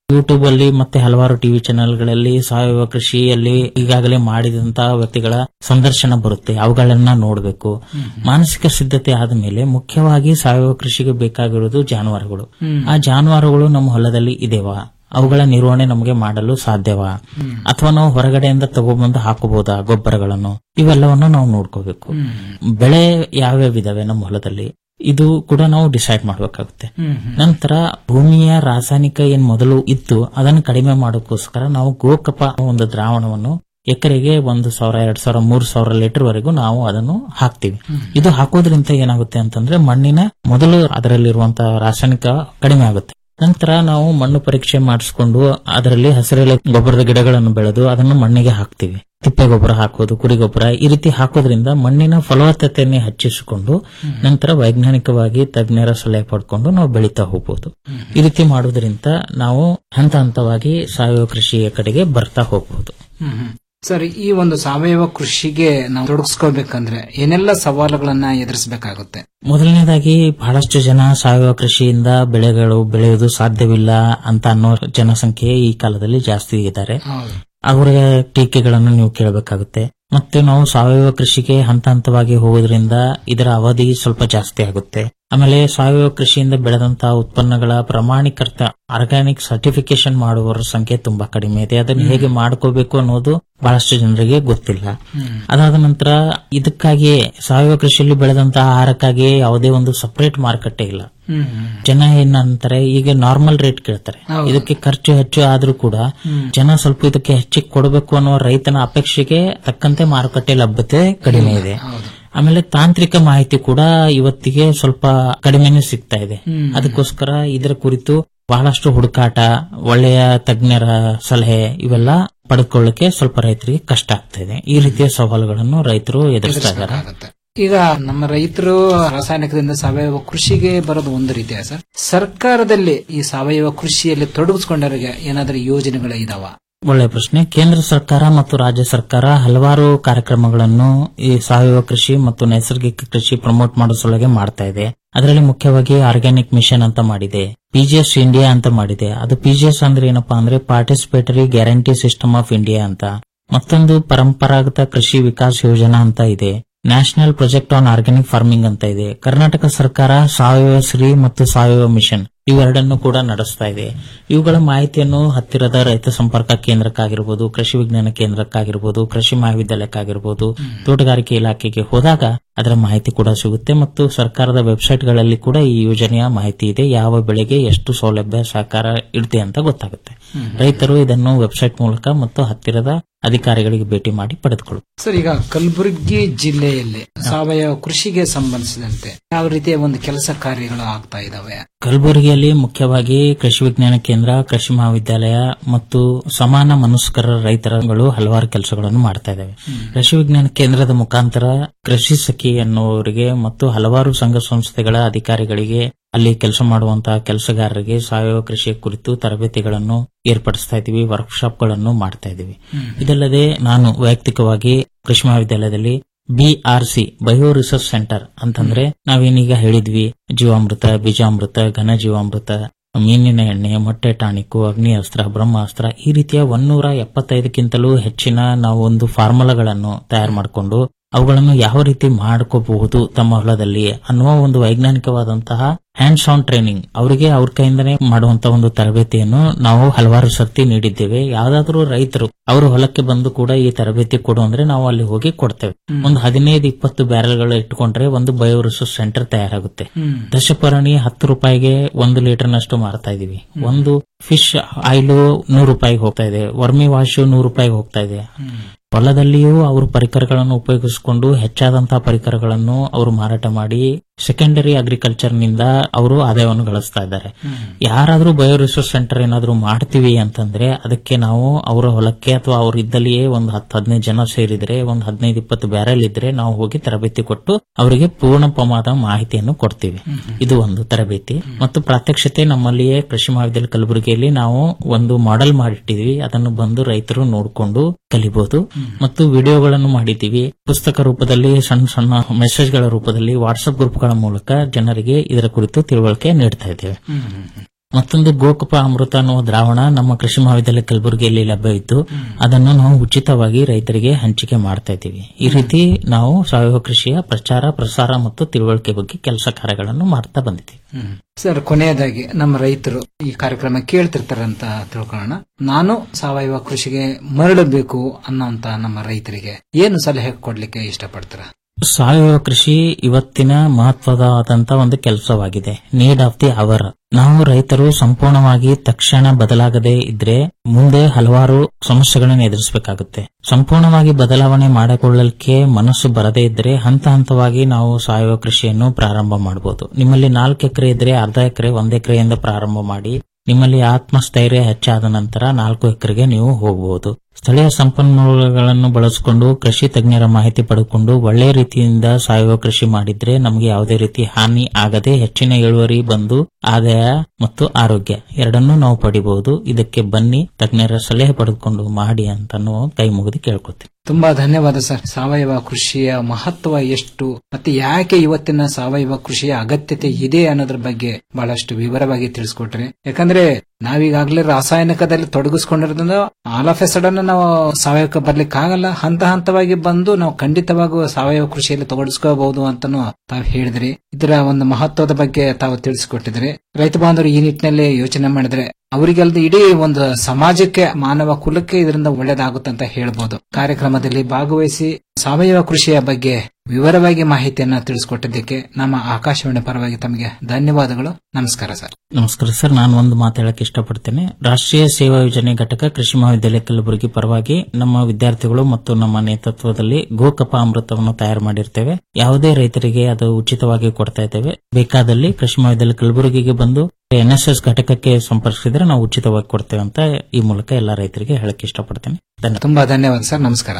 [SPEAKER 15] ಯೂಟ್ಯೂಬ್ ಅಲ್ಲಿ ಮತ್ತೆ ಹಲವಾರು ಟಿವಿ ಚಾನೆಲ್ಗಳಲ್ಲಿ ಸಾವಯವ ಕೃಷಿಯಲ್ಲಿ ಈಗಾಗಲೇ ಮಾಡಿದಂತಹ ವ್ಯಕ್ತಿಗಳ ಸಂದರ್ಶನ ಬರುತ್ತೆ ಅವುಗಳನ್ನ ನೋಡಬೇಕು ಮಾನಸಿಕ ಸಿದ್ಧತೆ ಆದ ಮೇಲೆ ಮುಖ್ಯವಾಗಿ ಸಾವಯವ ಕೃಷಿಗೆ ಬೇಕಾಗಿರುವುದು ಜಾನುವಾರುಗಳು
[SPEAKER 16] ಹ್ಮ್.
[SPEAKER 15] ಆ ಜಾನುವಾರುಗಳು ನಮ್ಮ ಹೊಲದಲ್ಲಿ ಇದೆವಾ ಅವುಗಳ ನಿರ್ವಹಣೆ ನಮಗೆ ಮಾಡಲು ಸಾಧ್ಯವಾ ಅಥವಾ ನಾವು ಹೊರಗಡೆಯಿಂದ ತಗೊಬಂದು ಹಾಕಬಹುದಾ ಗೊಬ್ಬರಗಳನ್ನು ಇವೆಲ್ಲವನ್ನು ನಾವು ನೋಡ್ಕೋಬೇಕು ಬೆಳೆ ಯಾವ್ಯಾವ ಇದಾವೆ ನಮ್ಮ ಹೊಲದಲ್ಲಿ ಇದು ಕೂಡ ನಾವು ಡಿಸೈಡ್ ಮಾಡಬೇಕಾಗುತ್ತೆ ನಂತರ ಭೂಮಿಯ ರಾಸಾಯನಿಕ ಏನ್ ಮೊದಲು ಇತ್ತು ಅದನ್ನು ಕಡಿಮೆ ಮಾಡೋಕ್ಕೋಸ್ಕರ ನಾವು ಗೋಕಪ ಒಂದು ದ್ರಾವಣವನ್ನು ಎಕರೆಗೆ ಒಂದು ಸಾವಿರ ಎರಡ್ ಸಾವಿರ ಮೂರು ಸಾವಿರ ಲೀಟರ್ ವರೆಗೂ ನಾವು ಅದನ್ನು ಹಾಕ್ತಿವಿ ಇದು ಹಾಕೋದ್ರಿಂದ ಏನಾಗುತ್ತೆ ಅಂತಂದ್ರೆ ಮಣ್ಣಿನ ಮೊದಲು ಅದರಲ್ಲಿರುವಂತಹ ರಾಸಾಯನಿಕ ಕಡಿಮೆ ಆಗುತ್ತೆ ನಂತರ ನಾವು ಮಣ್ಣು ಪರೀಕ್ಷೆ ಮಾಡಿಸ್ಕೊಂಡು ಅದರಲ್ಲಿ ಹಸಿರೆಲೆ ಗೊಬ್ಬರದ ಗಿಡಗಳನ್ನು ಬೆಳೆದು ಅದನ್ನು ಮಣ್ಣಿಗೆ ಹಾಕ್ತಿವಿ ತಿಪ್ಪೆ ಗೊಬ್ಬರ ಹಾಕೋದು ಕುರಿ ಗೊಬ್ಬರ ಈ ರೀತಿ ಹಾಕೋದ್ರಿಂದ ಮಣ್ಣಿನ ಫಲವತ್ತತೆಯನ್ನು ಹೆಚ್ಚಿಸಿಕೊಂಡು ನಂತರ ವೈಜ್ಞಾನಿಕವಾಗಿ ತಜ್ಞರ ಸಲಹೆ ಪಡ್ಕೊಂಡು ನಾವು ಬೆಳೀತಾ ಹೋಗ್ಬೋದು ಈ ರೀತಿ ಮಾಡೋದ್ರಿಂದ ನಾವು ಹಂತ ಹಂತವಾಗಿ ಸಾವಯವ ಕೃಷಿಯ ಕಡೆಗೆ ಬರ್ತಾ ಹೋಗ್ಬೋದು
[SPEAKER 16] ಹ್ಮ್ ಹ್ಮ್. ಸರ್ ಈ ಒಂದು ಸಾವಯವ ಕೃಷಿಗೆ ನಾವು ತೊಡಗಿಸ್ಕೋಬೇಕಂದ್ರೆ ಏನೆಲ್ಲ ಸವಾಲುಗಳನ್ನ ಎದುರಿಸಬೇಕಾಗುತ್ತೆ
[SPEAKER 15] ಮೊದಲನೇದಾಗಿ ಬಹಳಷ್ಟು ಜನ ಸಾವಯವ ಕೃಷಿಯಿಂದ ಬೆಳೆಗಳು ಬೆಳೆಯುವುದು ಸಾಧ್ಯವಿಲ್ಲ ಅಂತ ಅನ್ನೋ ಜನಸಂಖ್ಯೆ ಈ ಕಾಲದಲ್ಲಿ ಜಾಸ್ತಿ ಇದ್ದಾರೆ ಅವರ ಟೀಕೆಗಳನ್ನು ನೀವು ಕೇಳಬೇಕಾಗುತ್ತೆ ಮತ್ತೆ ನಾವು ಸಾವಯವ ಕೃಷಿಗೆ ಹಂತ ಹಂತವಾಗಿ ಹೋಗೋದ್ರಿಂದ ಇದರ ಅವಧಿ ಸ್ವಲ್ಪ ಜಾಸ್ತಿ ಆಗುತ್ತೆ ಆಮೇಲೆ ಸಾವಯವ ಕೃಷಿಯಿಂದ ಬೆಳೆದಂತಹ ಉತ್ಪನ್ನಗಳ ಪ್ರಮಾಣೀಕೃತ ಆರ್ಗ್ಯಾನಿಕ್ ಸರ್ಟಿಫಿಕೇಶನ್ ಮಾಡುವವರ ಸಂಖ್ಯೆ ತುಂಬಾ ಕಡಿಮೆ ಇದೆ ಅದನ್ನು ಹೇಗೆ ಮಾಡ್ಕೋಬೇಕು ಅನ್ನೋದು ಬಹಳಷ್ಟು ಜನರಿಗೆ ಗೊತ್ತಿಲ್ಲ ಅದಾದ ನಂತರ ಇದಕ್ಕಾಗಿಯೇ ಸಾವಯವ ಕೃಷಿಯಲ್ಲಿ ಬೆಳೆದಂತಹ ಆಹಾರಕ್ಕಾಗಿಯೇ ಯಾವುದೇ ಒಂದು ಸಪರೇಟ್ ಮಾರುಕಟ್ಟೆ ಇಲ್ಲ ಜನ ಏನಂತಾರೆ ಈಗ ನಾರ್ಮಲ್ ರೇಟ್ ಕೇಳ್ತಾರೆ
[SPEAKER 16] ಹೌದು.
[SPEAKER 15] ಇದಕ್ಕೆ ಖರ್ಚು ಹೆಚ್ಚು ಆದ್ರೂ ಕೂಡ ಜನ ಸ್ವಲ್ಪ ಇದಕ್ಕೆ ಹೆಚ್ಚಿಗೆ ಕೊಡಬೇಕು ಅನ್ನೋ ರೈತನ ಅಪೇಕ್ಷೆಗೆ ತಕ್ಕಂತೆ ಮಾರುಕಟ್ಟೆ ಲಭ್ಯತೆ ಕಡಿಮೆ ಇದೆ ಆಮೇಲೆ ತಾಂತ್ರಿಕ ಮಾಹಿತಿ ಕೂಡ ಇವತ್ತಿಗೆ ಸ್ವಲ್ಪ ಕಡಿಮೆನೇ ಸಿಗ್ತಾ ಇದೆ
[SPEAKER 16] ಹ್ಮ್.
[SPEAKER 15] ಅದಕ್ಕೋಸ್ಕರ ಇದರ ಕುರಿತು ಬಹಳಷ್ಟು ಹುಡುಕಾಟ ಒಳ್ಳೆಯ ತಜ್ಞರ ಸಲಹೆ ಇವೆಲ್ಲ ಪಡೆದುಕೊಳ್ಳಕ್ಕೆ ಸ್ವಲ್ಪ ರೈತರಿಗೆ ಕಷ್ಟ ಆಗ್ತಾ ಇದೆ ಈ ರೀತಿಯ ಸವಾಲುಗಳನ್ನು ರೈತರು ಎದುರಿಸ್ತಾ ಇದ್ದಾರೆ
[SPEAKER 16] ಈಗ ನಮ್ಮ ರೈತರು ರಾಸಾಯನಿಕದಿಂದ ಸಾವಯವ ಕೃಷಿಗೆ ಬರೋದು ಒಂದು ರೀತಿಯ ಸರ್ ಸರ್ಕಾರದಲ್ಲಿ ಈ ಸಾವಯವ ಕೃಷಿಯಲ್ಲಿ ತೊಡಗಿಸ್ಕೊಂಡವರಿಗೆ ಏನಾದರೂ ಯೋಜನೆಗಳು ಇದಾವ
[SPEAKER 15] ಒಳ್ಳೆಯ ಪ್ರಶ್ನೆ ಕೇಂದ್ರ ಸರ್ಕಾರ ಮತ್ತು ರಾಜ್ಯ ಸರ್ಕಾರ ಹಲವಾರು ಕಾರ್ಯಕ್ರಮಗಳನ್ನು ಈ ಸಾವಯವ ಕೃಷಿ ಮತ್ತು ನೈಸರ್ಗಿಕ ಕೃಷಿ ಪ್ರಮೋಟ್ ಮಾಡೋ ಸಲುವಾಗಿ ಮಾಡ್ತಾ ಇದೆ ಅದರಲ್ಲಿ ಮುಖ್ಯವಾಗಿ ಆರ್ಗ್ಯಾನಿಕ್ ಮಿಷನ್ ಅಂತ ಮಾಡಿದೆ ಪಿಜಿಎಸ್ ಇಂಡಿಯಾ ಅಂತ ಮಾಡಿದೆ ಅದು ಪಿಜಿಎಸ್ ಅಂದ್ರೆ ಏನಪ್ಪಾ ಅಂದ್ರೆ participatory guarantee system of India ಅಂತ ಮತ್ತೊಂದು ಪರಂಪರಾಗತ ಕೃಷಿ ವಿಕಾಸ್ ಯೋಜನಾ ಅಂತ ಇದೆ national project on organic farming ಅಂತ ಇದೆ ಕರ್ನಾಟಕ ಸರ್ಕಾರ ಸಾವಯವ ಶ್ರೀ ಮತ್ತು ಸಾವಯವ ಮಿಷನ್ ಇವೆರಡನ್ನು ಕೂಡ ನಡೆಸ್ತಾ ಇದೆ ಇವುಗಳ ಮಾಹಿತಿಯನ್ನು ಹತ್ತಿರದ ರೈತ ಸಂಪರ್ಕ ಕೇಂದ್ರಕ್ಕಾಗಿರ್ಬೋದು ಕೃಷಿ ವಿಜ್ಞಾನ ಕೇಂದ್ರಕ್ಕಾಗಿರ್ಬೋದು ಕೃಷಿ ಮಹಾವಿದ್ಯಾಲಯಕ್ಕಾಗಿರ್ಬೋದು ತೋಟಗಾರಿಕೆ ಇಲಾಖೆಗೆ ಹೋದಾಗ ಅದರ ಮಾಹಿತಿ ಕೂಡ ಸಿಗುತ್ತೆ ಮತ್ತು ಸರ್ಕಾರದ ವೆಬ್ಸೈಟ್ಗಳಲ್ಲಿ ಕೂಡ ಈ ಯೋಜನೆಯ ಮಾಹಿತಿ ಇದೆ ಯಾವ ಬೆಳೆಗೆ ಎಷ್ಟು ಸೌಲಭ್ಯ ಸಹಕಾರ ಇರುತ್ತೆ ಅಂತ ಗೊತ್ತಾಗುತ್ತೆ ರೈತರು ಇದನ್ನು ವೆಬ್ಸೈಟ್ ಮೂಲಕ ಮತ್ತು ಹತ್ತಿರದ ಅಧಿಕಾರಿಗಳಿಗೆ ಭೇಟಿ ಮಾಡಿ ಪಡೆದುಕೊಳ್ಳು
[SPEAKER 16] ಸರ್ ಈಗ ಕಲಬುರಗಿ ಜಿಲ್ಲೆಯಲ್ಲಿ ಸಾವಯವ ಕೃಷಿಗೆ ಸಂಬಂಧಿಸಿದಂತೆ ಯಾವ ರೀತಿಯ ಒಂದು ಕೆಲಸ ಕಾರ್ಯಗಳು ಆಗ್ತಾ ಇದಾವೆ
[SPEAKER 15] ಕಲಬುರಗಿಯಲ್ಲಿ ಮುಖ್ಯವಾಗಿ ಕೃಷಿ ವಿಜ್ಞಾನ ಕೇಂದ್ರ ಕೃಷಿ ಮಹಾವಿದ್ಯಾಲಯ ಮತ್ತು ಸಮಾನ ಮನಸ್ಕರ ರೈತರುಗಳು ಹಲವಾರು ಕೆಲಸಗಳನ್ನು ಮಾಡ್ತಾ ಇದ್ದಾವೆ ಕೃಷಿ ವಿಜ್ಞಾನ ಕೇಂದ್ರದ ಮುಖಾಂತರ ಕೃಷಿ ಸಖಿ ಎನ್ನುವರಿಗೆ ಮತ್ತು ಹಲವಾರು ಸಂಘ ಸಂಸ್ಥೆಗಳ ಅಧಿಕಾರಿಗಳಿಗೆ ಅಲ್ಲಿ ಕೆಲಸ ಮಾಡುವಂತಹ ಕೆಲಸಗಾರರಿಗೆ ಸಾವಯವ ಕೃಷಿಯ ಕುರಿತು ತರಬೇತಿಗಳನ್ನು ಏರ್ಪಡಿಸ್ತಾ ಇದ್ದೀವಿ ವರ್ಕ್ಶಾಪ್ಗಳನ್ನು ಮಾಡ್ತಾ ಇದ್ದೀವಿ ಇದಲ್ಲದೆ ನಾನು ವೈಯಕ್ತಿಕವಾಗಿ ಕೃಷಿ ಮಹಾವಿದ್ಯಾಲಯದಲ್ಲಿ ಬಿಆರ್ಸಿ ಬಯೋ ರಿಸರ್ಚ್ ಸೆಂಟರ್ ಅಂತಂದ್ರೆ ನಾವೇನೀಗ ಹೇಳಿದ್ವಿ ಜೀವಾಮೃತ ಬೀಜಾಮೃತ ಘನ ಜೀವಾಮೃತ ಮೀನಿನ ಎಣ್ಣೆ ಮೊಟ್ಟೆ ಟಾಣಿಕು ಅಗ್ನಿ ಅಸ್ತ್ರ ಬ್ರಹ್ಮಾಸ್ತ್ರ ಈ ರೀತಿಯ ಒನ್ನೂರ ಎಪ್ಪತ್ತೈದಕ್ಕಿಂತಲೂ ಹೆಚ್ಚಿನ ನಾವು ಒಂದು ಫಾರ್ಮುಲಾಗಳನ್ನು ತಯಾರು ಮಾಡಿಕೊಂಡು ಅವುಗಳನ್ನು ಯಾವ ರೀತಿ ಮಾಡ್ಕೋಬಹುದು ತಮ್ಮ ಹೊಲದಲ್ಲಿ ಅನ್ನುವ ಒಂದು ವೈಜ್ಞಾನಿಕವಾದಂತಹ ಹ್ಯಾಂಡ್ಸ್ ಆನ್ ಟ್ರೈನಿಂಗ್ ಅವರಿಗೆ ಅವ್ರ ಕೈಯಿಂದನೇ ಮಾಡುವಂತಹ ಒಂದು ತರಬೇತಿಯನ್ನು ನಾವು ಹಲವಾರು ಸರ್ತಿ ನೀಡಿದ್ದೇವೆ ಯಾವ್ದಾದ್ರು ರೈತರು ಅವರ ಹೊಲಕ್ಕೆ ಬಂದು ಕೂಡ ಈ ತರಬೇತಿ ಕೊಡು ಅಂದ್ರೆ ನಾವು ಅಲ್ಲಿ ಹೋಗಿ ಕೊಡ್ತೇವೆ ಒಂದು ಹದಿನೈದು ಇಪ್ಪತ್ತು ಬ್ಯಾರಲ್ಗಳು ಇಟ್ಟುಕೊಂಡ್ರೆ ಒಂದು ಬಯೋ ರಿಸೋರ್ಸ್ ಸೆಂಟರ್ ತಯಾರಾಗುತ್ತೆ ದಶಪರ್ಣಿ ಹತ್ತು ರೂಪಾಯಿಗೆ ಒಂದು ಲೀಟರ್ನಷ್ಟು ಮಾರ್ತಾ ಇದೀವಿ ಒಂದು ಫಿಶ್ ಆಯಿಲ್ ನೂರು ರೂಪಾಯಿಗೆ ಹೋಗ್ತಾ ಇದೆ ವರ್ಮಿ ವಾಶ್ ನೂರು ರೂಪಾಯಿಗೆ ಹೋಗ್ತಾ ಇದೆ ಹೊಲದಲ್ಲಿಯೂ ಅವರು ಪರಿಕರಗಳನ್ನು ಉಪಯೋಗಿಸಿಕೊಂಡು ಹೆಚ್ಚಾದಂತಹ ಪರಿಕರಗಳನ್ನು ಅವರು ಮಾರಾಟ ಮಾಡಿ ಸೆಕೆಂಡರಿ ಅಗ್ರಿಕಲ್ಚರ್ ನಿಂದ ಅವರು ಆದಾಯವನ್ನು ಗಳಿಸ್ತಾ ಇದ್ದಾರೆ ಯಾರಾದ್ರೂ ಬಯೋ ರಿಸೋರ್ಸ್ ಸೆಂಟರ್ ಏನಾದ್ರೂ ಮಾಡ್ತೀವಿ ಅಂತಂದ್ರೆ ಅದಕ್ಕೆ ನಾವು ಅವರ ಹೊಲಕ್ಕೆ ಅಥವಾ ಅವ್ರ ಇದ್ದಲ್ಲಿಯೇ ಒಂದು ಹತ್ತು ಹದಿನೈದು ಜನ ಸೇರಿದ್ರೆ ಒಂದು ಹದಿನೈದು ಇಪ್ಪತ್ತು ಬ್ಯಾರಲ್ ಇದ್ರೆ ನಾವು ಹೋಗಿ ತರಬೇತಿ ಕೊಟ್ಟು ಅವರಿಗೆ ಪೂರ್ಣ ಪ್ರಮಾಣದ ಮಾಹಿತಿಯನ್ನು ಕೊಡ್ತೀವಿ ಇದು ಒಂದು ತರಬೇತಿ ಮತ್ತು ಪ್ರಾತ್ಯಕ್ಷತೆ ನಮ್ಮಲ್ಲಿಯೇ ಕೃಷಿ ಮಹಾವಿದ್ಯಾಲಯ ಕಲಬುರಗಿಯಲ್ಲಿ ನಾವು ಒಂದು ಮಾಡೆಲ್ ಮಾಡಿಟ್ಟಿದ್ವಿ ಅದನ್ನು ಬಂದು ರೈತರು ನೋಡಿಕೊಂಡು ಕಲಿಬಹುದು ಮತ್ತು ವಿಡಿಯೋಗಳನ್ನು ಮಾಡಿದ್ದೀವಿ ಪುಸ್ತಕ ರೂಪದಲ್ಲಿ ಸಣ್ಣ ಸಣ್ಣ ಮೆಸೇಜ್ಗಳ ರೂಪದಲ್ಲಿ ವಾಟ್ಸ್ಆಪ್ ಗ್ರೂಪ್ಗಳ ಮೂಲಕ ಜನರಿಗೆ ಇದರ ಕುರಿತು ತಿಳುವಳಿಕೆ ನೀಡ್ತಾ ಇದ್ದೇವೆ ಮತ್ತೊಂದು ಗೋಕಪ ಅಮೃತ ಅನ್ನುವ ದ್ರಾವಣ ನಮ್ಮ ಕೃಷಿ ಮಹಾವಿದ್ಯಾಲಯ ಕಲಬುರಗಿಯಲ್ಲಿ ಲಭ್ಯವಿದ್ದು ಅದನ್ನು ನಾವು ಉಚಿತವಾಗಿ ರೈತರಿಗೆ ಹಂಚಿಕೆ ಮಾಡ್ತಾ ಇದ್ದೀವಿ ಈ ರೀತಿ ನಾವು ಸಾವಯವ ಕೃಷಿಯ ಪ್ರಚಾರ ಪ್ರಸಾರ ಮತ್ತು ತಿಳುವಳಿಕೆ ಬಗ್ಗೆ ಕೆಲಸ ಕಾರ್ಯಗಳನ್ನು ಮಾಡ್ತಾ ಬಂದಿದ್ದೀವಿ
[SPEAKER 16] ಸರ್ ಕೊನೆಯದಾಗಿ ನಮ್ಮ ರೈತರು ಈ ಕಾರ್ಯಕ್ರಮ ಕೇಳ್ತಿರ್ತಾರಂತ ತಿಳ್ಕೊಳ್ಳೋಣ ನಾನು ಸಾವಯವ ಕೃಷಿಗೆ ಮರಳಬೇಕು ಅನ್ನೋಂತ ನಮ್ಮ ರೈತರಿಗೆ ಏನು ಸಲಹೆ ಕೊಡ್ಲಿಕ್ಕೆ ಇಷ್ಟಪಡ್ತೀರಾ
[SPEAKER 15] ಸಾವಯವ ಕೃಷಿ ಇವತ್ತಿನ ಮಹತ್ವದಾದಂತ ಒಂದು ಕೆಲಸವಾಗಿದೆ ನೀಡ್ ಆಫ್ ದಿ ಅವರ್ ನಾವು ರೈತರು ಸಂಪೂರ್ಣವಾಗಿ ತಕ್ಷಣ ಬದಲಾಗದೆ ಇದ್ರೆ ಮುಂದೆ ಹಲವಾರು ಸಮಸ್ಯೆಗಳನ್ನು ಎದುರಿಸಬೇಕಾಗುತ್ತೆ ಸಂಪೂರ್ಣವಾಗಿ ಬದಲಾವಣೆ ಮಾಡಿಕೊಳ್ಳಲಿಕ್ಕೆ ಮನಸ್ಸು ಬರದೇ ಇದ್ರೆ ಹಂತ ಹಂತವಾಗಿ ನಾವು ಸಾವಯವ ಕೃಷಿಯನ್ನು ಪ್ರಾರಂಭ ಮಾಡಬಹುದು ನಿಮ್ಮಲ್ಲಿ ನಾಲ್ಕು ಎಕರೆ ಇದ್ರೆ ಅರ್ಧ ಎಕರೆ ಒಂದ್ ಎಕರೆಯಿಂದ ಪ್ರಾರಂಭ ಮಾಡಿ ನಿಮ್ಮಲ್ಲಿ ಆತ್ಮಸ್ಥೈರ್ಯ ಹೆಚ್ಚಾದ ನಂತರ ನಾಲ್ಕು ಎಕರೆಗೆ ನೀವು ಹೋಗಬಹುದು ಸ್ಥಳೀಯ ಸಂಪನ್ಮೂಲಗಳನ್ನು ಬಳಸಿಕೊಂಡು ಕೃಷಿ ತಜ್ಞರ ಮಾಹಿತಿ ಪಡೆದುಕೊಂಡು ಒಳ್ಳೆಯ ರೀತಿಯಿಂದ ಸಾವಯವ ಕೃಷಿ ಮಾಡಿದ್ರೆ ನಮಗೆ ಯಾವುದೇ ರೀತಿ ಹಾನಿ ಆಗದೆ ಹೆಚ್ಚಿನ ಇಳುವರಿ ಬಂದು ಆದಾಯ ಮತ್ತು ಆರೋಗ್ಯ ಎರಡನ್ನೂ ನಾವು ಪಡಿಬಹುದು ಇದಕ್ಕೆ ಬನ್ನಿ ತಜ್ಞರ ಸಲಹೆ ಪಡೆದುಕೊಂಡು ಮಾಡಿ ಅಂತ ಕೈ ಮುಗಿದು ಕೇಳ್ಕೊತೀವಿ
[SPEAKER 16] ತುಂಬಾ ಧನ್ಯವಾದ ಸರ್ ಸಾವಯವ ಕೃಷಿಯ ಮಹತ್ವ ಎಷ್ಟು ಮತ್ತೆ ಯಾಕೆ ಇವತ್ತಿನ ಸಾವಯವ ಕೃಷಿಯ ಅಗತ್ಯತೆ ಇದೆ ಅನ್ನೋದ್ರ ಬಗ್ಗೆ ಬಹಳಷ್ಟು ವಿವರವಾಗಿ ತಿಳಿಸ್ಕೊಟ್ರಿ ಯಾಕಂದ್ರೆ ನಾವೀಗಾಗ್ಲೇ ರಾಸಾಯನಿಕದಲ್ಲಿ ತೊಡಗಿಸ್ಕೊಂಡಿರೋದ್ರಿಂದ ಆಲ್ ಆಫ್ ಎ ಸಡನ್ ನಾವು ಸಾವಯವಕ್ಕೆ ಬರ್ಲಿಕ್ಕೆ ಆಗಲ್ಲ ಹಂತ ಹಂತವಾಗಿ ಬಂದು ನಾವು ಖಂಡಿತವಾಗೂ ಸಾವಯವ ಕೃಷಿಯಲ್ಲಿ ತೊಡಗಿಸ್ಕೋಬಹುದು ಅಂತಾನು ತಾವು ಹೇಳಿದ್ರಿ ಇದರ ಒಂದು ಮಹತ್ವದ ಬಗ್ಗೆ ತಾವು ತಿಳಿಸಿಕೊಟ್ಟಿದ್ರಿ ರೈತ ಬಾಂಧವರು ಈ ನಿಟ್ಟಿನಲ್ಲಿ ಯೋಚನೆ ಮಾಡಿದ್ರೆ ಅವರಿಗಲ್ದ ಇಡೀ ಒಂದು ಸಮಾಜಕ್ಕೆ ಮಾನವ ಕುಲಕ್ಕೆ ಇದರಿಂದ ಒಳ್ಳೇದಾಗುತ್ತೆ ಅಂತ ಹೇಳ್ಬೋದು ಕಾರ್ಯಕ್ರಮದಲ್ಲಿ ಭಾಗವಹಿಸಿ ಸಾವಯವ ಕೃಷಿಯ ಬಗ್ಗೆ ವಿವರವಾಗಿ ಮಾಹಿತಿಯನ್ನ ತಿಳಿಸಿಕೊಟ್ಟಿದ್ದಕ್ಕೆ ನಮ್ಮ ಆಕಾಶವಾಣಿ ಪರವಾಗಿ ತಮಗೆ ಧನ್ಯವಾದಗಳು ನಮಸ್ಕಾರ ಸರ್
[SPEAKER 15] ನಮಸ್ಕಾರ ಸರ್ ನಾನು ಒಂದು ಮಾತು ಹೇಳಕ್ ಇಷ್ಟಪಡ್ತೇನೆ ರಾಷ್ಟ್ರೀಯ ಸೇವಾ ಯೋಜನೆ ಘಟಕ ಕೃಷಿ ಮಹಾವಿದ್ಯಾಲಯ ಕಲಬುರಗಿ ಪರವಾಗಿ ನಮ್ಮ ವಿದ್ಯಾರ್ಥಿಗಳು ಮತ್ತು ನಮ್ಮ ನೇತೃತ್ವದಲ್ಲಿ ಗೋಕಪ ಅಮೃತವನ್ನು ತಯಾರು ಮಾಡಿರ್ತೇವೆ ಯಾವುದೇ ರೈತರಿಗೆ ಅದು ಉಚಿತವಾಗಿ ಕೊಡ್ತಾ ಇದ್ದೇವೆ ಬೇಕಾದಲ್ಲಿ ಕೃಷಿ ಮಹಾವಿದ್ಯಾಲಯ ಕಲಬುರಗಿಗೆ ಬಂದು ಎನ್ಎಸ್ಎಸ್ ಘಟಕಕ್ಕೆ ಸಂಪರ್ಕಿಸಿದ್ರೆ ನಾವು ಉಚಿತವಾಗಿ ಕೊಡ್ತೇವೆ ಅಂತ ಈ ಮೂಲಕ ಎಲ್ಲ ರೈತರಿಗೆ ಹೇಳಕ್ ಇಷ್ಟಪಡ್ತೇನೆ ಧನ್ಯವಾದ
[SPEAKER 16] ತುಂಬಾ ಧನ್ಯವಾದ ಸರ್ ನಮಸ್ಕಾರ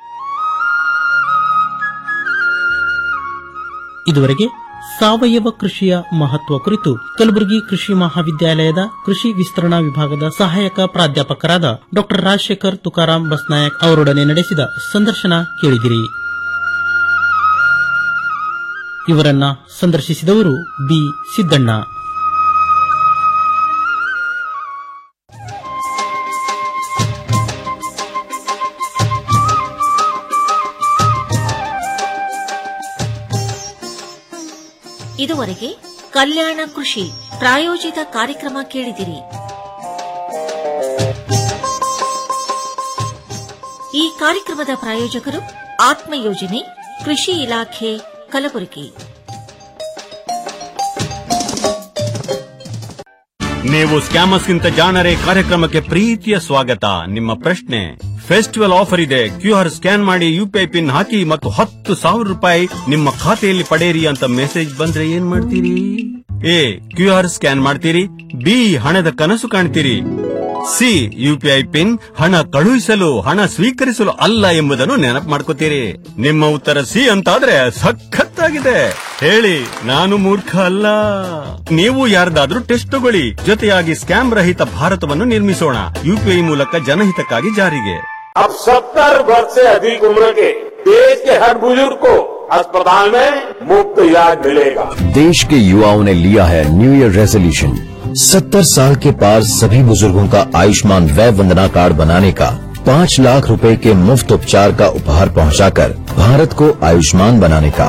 [SPEAKER 17] ಇದುವರೆಗೆ ಸಾವಯವ ಕೃಷಿಯ ಮಹತ್ವ ಕುರಿತು ಕಲಬುರಗಿ ಕೃಷಿ ಮಹಾವಿದ್ಯಾಲಯದ ಕೃಷಿ ವಿಸ್ತರಣಾ ವಿಭಾಗದ ಸಹಾಯಕ ಪ್ರಾಧ್ಯಾಪಕರಾದ ಡಾ ರಾಜಶೇಖರ್ ತುಕಾರಾಂ ಬಸ್ನಾಯಕ್ ಅವರೊಡನೆ ನಡೆಸಿದ ಸಂದರ್ಶನ ಕೇಳಿದಿರಿ ಇವರನ್ನ ಸಂದರ್ಶಿಸಿದವರು ಬಿ ಸಿದ್ದಣ್ಣ
[SPEAKER 14] ಇದುವರೆಗೆ ಕಲ್ಯಾಣ ಕೃಷಿ ಪ್ರಾಯೋಜಿತ ಕಾರ್ಯಕ್ರಮ ಕೇಳಿದಿರಿ ಈ ಕಾರ್ಯಕ್ರಮದ ಪ್ರಾಯೋಜಕರು ಆತ್ಮ ಯೋಜನೆ ಕೃಷಿ ಇಲಾಖೆ ಕಲಬುರಗಿ
[SPEAKER 11] ನೀವು ಸ್ಕ್ಯಾಮರ್ಸ್ಗಿಂತ ಜಾಣರೆ ಕಾರ್ಯಕ್ರಮಕ್ಕೆ ಪ್ರೀತಿಯ ಸ್ವಾಗತ ನಿಮ್ಮ ಪ್ರಶ್ನೆ ಫೆಸ್ಟಿವಲ್ ಆಫರ್ ಇದೆ ಕ್ಯೂ ಆರ್ ಸ್ಕ್ಯಾನ್ ಮಾಡಿ ಯುಪಿಐ ಪಿನ್ ಹಾಕಿ ಮತ್ತು ಹತ್ತು ಸಾವಿರ ರೂಪಾಯಿ ನಿಮ್ಮ ಖಾತೆಯಲ್ಲಿ ಪಡೆಯಿರಿ ಅಂತ ಮೆಸೇಜ್ ಬಂದ್ರೆ ಏನ್ ಮಾಡ್ತೀರಿ ಎ ಕ್ಯೂ ಆರ್ ಸ್ಕ್ಯಾನ್ ಮಾಡ್ತೀರಿ ಬಿ ಹಣದ ಕನಸು ಕಾಣ್ತೀರಿ ಸಿ ಯುಪಿಐ ಪಿನ್ ಹಣ ಕಳುಹಿಸಲು ಹಣ ಸ್ವೀಕರಿಸಲು ಅಲ್ಲ ಎಂಬುದನ್ನು ನೆನಪು ಮಾಡ್ಕೋತೀರಿ ನಿಮ್ಮ ಉತ್ತರ ಸಿ ಅಂತಾದ್ರೆ ಸಖತ್ತಾಗಿದೆ ಹೇಳಿ ನಾನು ಮೂರ್ಖ ಅಲ್ಲ ನೀವು ಯಾರ್ದಾದ್ರೂ ಟೆಸ್ಟ್ ತಗೊಳ್ಳಿ ಜೊತೆಯಾಗಿ ಸ್ಕ್ಯಾಮ್ ರಹಿತ ಭಾರತವನ್ನು ನಿರ್ಮಿಸೋಣ ಯುಪಿಐ ಮೂಲಕ ಜನಹಿತಕ್ಕಾಗಿ ಜಾರಿಗೆ
[SPEAKER 18] अब सत्तर वर्ष से अधिक उम्र के देश के हर बुजुर्ग को अस्पताल में मुफ्त इलाज मिलेगा
[SPEAKER 12] देश के युवाओं ने लिया है न्यू ईयर रेजोल्यूशन सत्तर साल के पार सभी बुजुर्गों का आयुष्मान वय वंदना कार्ड बनाने का पाँच लाख रुपए के मुफ्त उपचार का उपहार पहुंचाकर भारत को आयुष्मान बनाने का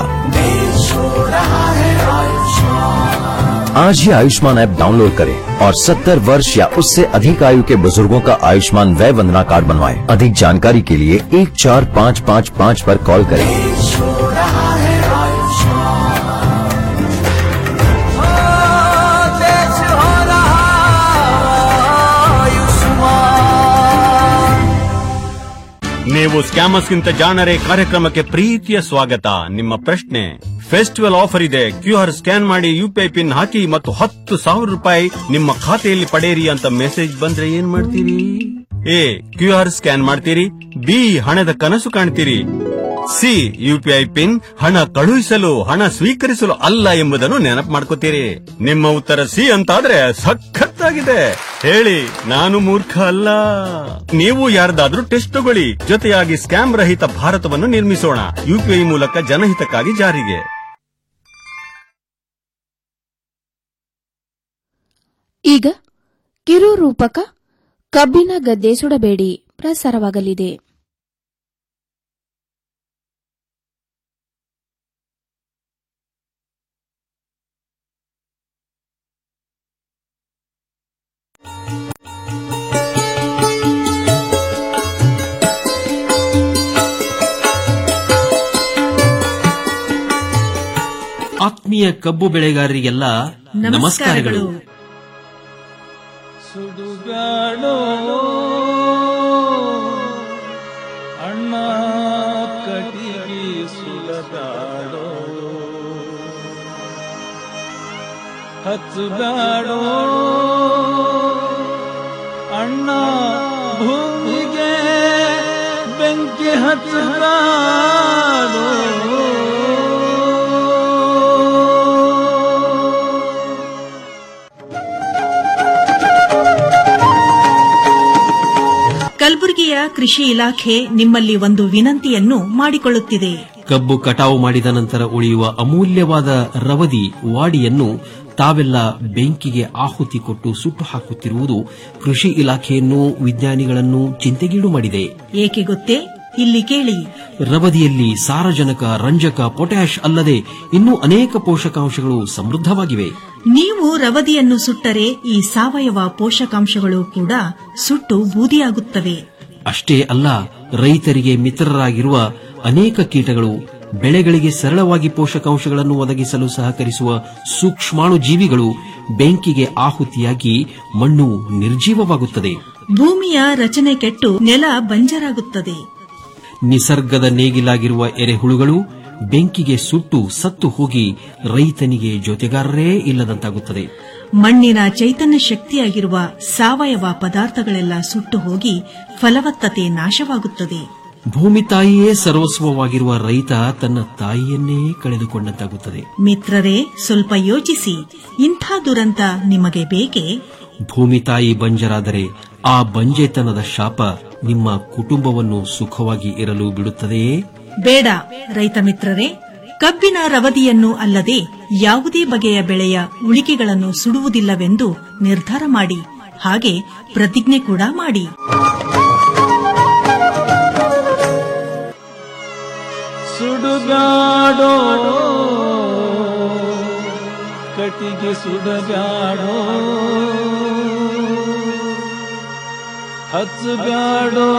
[SPEAKER 12] आज ही आयुष्मान ऐप डाउनलोड करें और 70 वर्ष या उससे अधिक आयु के बुजुर्गों का आयुष्मान वय वंदना कार्ड बनवाएं। अधिक जानकारी के लिए एक चार पाँच पाँच पाँच पर कॉल करें
[SPEAKER 11] ನೀವು ಸ್ಕ್ಯಾಮರ್ಸ್ಗಿಂತ ಜಾಣರೆ ಕಾರ್ಯಕ್ರಮಕ್ಕೆ ಪ್ರೀತಿಯ ಸ್ವಾಗತ ನಿಮ್ಮ ಪ್ರಶ್ನೆ ಫೆಸ್ಟಿವಲ್ ಆಫರ್ ಇದೆ ಕ್ಯೂ ಆರ್ ಸ್ಕ್ಯಾನ್ ಮಾಡಿ ಯುಪಿಐ ಪಿನ್ ಹಾಕಿ ಮತ್ತು ಹತ್ತು ಸಾವಿರ ರೂಪಾಯಿ ನಿಮ್ಮ ಖಾತೆಯಲ್ಲಿ ಪಡೆಯಿರಿ ಅಂತ ಮೆಸೇಜ್ ಬಂದ್ರೆ ಏನ್ ಮಾಡ್ತೀರಿ ಎ ಕ್ಯೂ ಆರ್ ಸ್ಕ್ಯಾನ್ ಮಾಡ್ತೀರಿ ಬಿ ಹಣದ ಕನಸು ಕಾಣ್ತೀರಿ ಸಿ ಯುಪಿಐ ಪಿನ್ ಹಣ ಕಳುಹಿಸಲು ಹಣ ಸ್ವೀಕರಿಸಲು ಅಲ್ಲ ಎಂಬುದನ್ನು ನೆನಪು ಮಾಡ್ಕೋತೀರಿ ನಿಮ್ಮ ಉತ್ತರ ಸಿ ಅಂತಾದ್ರೆ ಸಖತ್ತಾಗಿದೆ ಹೇಳಿ ನಾನು ಮೂರ್ಖ ಅಲ್ಲ ನೀವು ಯಾರ್ದಾದ್ರೂ ಟೆಸ್ಟ್ ತಗೊಳ್ಳಿ ಜೊತೆಯಾಗಿ ಸ್ಕ್ಯಾಮ್ ರಹಿತ ಭಾರತವನ್ನು ನಿರ್ಮಿಸೋಣ ಯುಪಿಐ ಮೂಲಕ ಜನಹಿತಕ್ಕಾಗಿ ಜಾರಿಗೆ
[SPEAKER 1] ಈಗ ಕಿರು ರೂಪಕ ಕಬ್ಬಿನ ಗದ್ದೆ ಸುಡಬೇಡಿ ಪ್ರಸಾರವಾಗಲಿದೆ
[SPEAKER 19] ಆತ್ಮೀಯ ಕಬ್ಬು ಬೆಳೆಗಾರರಿಗೆಲ್ಲ ನಮಸ್ಕಾರಗಳು
[SPEAKER 20] ಸುಡುಗಾಡೋ ಅಣ್ಣ ಕಟಿಗೆ ಸುಲಗಾಡೋ ಹಚ್ಚುಗಾಡೋ ಅಣ್ಣ ಭೂಮಿಗೆ ಬೆಂಕಿ ಹಚ್ಚುಗಾಡೋ
[SPEAKER 14] ಕಲಬುರಗಿಯ ಕೃಷಿ ಇಲಾಖೆ ನಿಮ್ಮಲ್ಲಿ ಒಂದು ವಿನಂತಿಯನ್ನು ಮಾಡಿಕೊಳ್ಳುತ್ತಿದೆ
[SPEAKER 19] ಕಬ್ಬು ಕಟಾವು ಮಾಡಿದ ನಂತರ ಉಳಿಯುವ ಅಮೂಲ್ಯವಾದ ರವದಿ ವಾಡಿಯನ್ನು ತಾವೆಲ್ಲ ಬೆಂಕಿಗೆ ಆಹುತಿ ಕೊಟ್ಟು ಸುಟ್ಟು ಹಾಕುತ್ತಿರುವುದು ಕೃಷಿ ಇಲಾಖೆಯನ್ನು ವಿಜ್ಞಾನಿಗಳನ್ನು ಚಿಂತೆಗೀಡು ಮಾಡಿದೆ
[SPEAKER 14] ಏಕೆ ಗೊತ್ತೇ ಇಲ್ಲಿ ಕೇಳಿ
[SPEAKER 19] ರವದಿಯಲ್ಲಿ ಸಾರಜನಕ ರಂಜಕ ಪೊಟ್ಯಾಷ್ ಅಲ್ಲದೆ ಇನ್ನೂ ಅನೇಕ ಪೋಷಕಾಂಶಗಳು ಸಮೃದ್ಧವಾಗಿವೆ
[SPEAKER 14] ನೀವು ರವದಿಯನ್ನು ಸುಟ್ಟರೆ ಈ ಸಾವಯವ ಪೋಷಕಾಂಶಗಳು ಕೂಡ ಸುಟ್ಟು ಬೂದಿಯಾಗುತ್ತವೆ
[SPEAKER 19] ಅಷ್ಟೇ ಅಲ್ಲ ರೈತರಿಗೆ ಮಿತ್ರರಾಗಿರುವ ಅನೇಕ ಕೀಟಗಳು ಬೆಳೆಗಳಿಗೆ ಸರಳವಾಗಿ ಪೋಷಕಾಂಶಗಳನ್ನು ಒದಗಿಸಲು ಸಹಕರಿಸುವ ಸೂಕ್ಷ್ಮಾಣು ಜೀವಿಗಳು ಬೆಂಕಿಗೆ ಆಹುತಿಯಾಗಿ ಮಣ್ಣು ನಿರ್ಜೀವವಾಗುತ್ತದೆ
[SPEAKER 14] ಭೂಮಿಯ ರಚನೆ ಕೆಟ್ಟು ನೆಲ ಬಂಜರಾಗುತ್ತದೆ
[SPEAKER 19] ನಿಸರ್ಗದ ನೇಗಿಲಾಗಿರುವ ಎರೆಹುಳುಗಳು ಬೆಂಕಿಗೆ ಸುಟ್ಟು ಸತ್ತು ಹೋಗಿ ರೈತನಿಗೆ ಜೊತೆಗಾರರೇ ಇಲ್ಲದಂತಾಗುತ್ತದೆ
[SPEAKER 14] ಮಣ್ಣಿನ ಚೈತನ್ಯ ಶಕ್ತಿಯಾಗಿರುವ ಸಾವಯವ ಪದಾರ್ಥಗಳೆಲ್ಲ ಸುಟ್ಟು ಹೋಗಿ ಫಲವತ್ತತೆ ನಾಶವಾಗುತ್ತದೆ
[SPEAKER 19] ಭೂಮಿ ತಾಯಿಯೇ ಸರ್ವಸ್ವವಾಗಿರುವ ರೈತ ತನ್ನ ತಾಯಿಯನ್ನೇ ಕಳೆದುಕೊಂಡಂತಾಗುತ್ತದೆ
[SPEAKER 14] ಮಿತ್ರರೇ ಸ್ವಲ್ಪ ಯೋಚಿಸಿ ಇಂಥ ದುರಂತ ನಿಮಗೆ ಬೇಕೇ
[SPEAKER 19] ಭೂಮಿ ತಾಯಿ ಬಂಜರಾದರೆ ಆ ಬಂಜೆತನದ ಶಾಪ ನಿಮ್ಮ ಕುಟುಂಬವನ್ನು ಸುಖವಾಗಿ ಇರಲು ಬಿಡುತ್ತದೆಯೇ
[SPEAKER 14] ಬೇಡ ರೈತ ಮಿತ್ರರೇ ಕಬ್ಬಿನ ರವದಿಯನ್ನು ಅಲ್ಲದೆ ಯಾವುದೇ ಬಗೆಯ ಬೆಳೆಯ ಉಳಿಕೆಗಳನ್ನು ಸುಡುವುದಿಲ್ಲವೆಂದು ನಿರ್ಧಾರ ಮಾಡಿ ಹಾಗೆ ಪ್ರತಿಜ್ಞೆ ಕೂಡ ಮಾಡಿ
[SPEAKER 20] ಸುಡುಗಾಡೋ ಕಟಿಗೆ ಸುಡಗಾಡೋ ಹಚ್ಚುಗಾಡೋ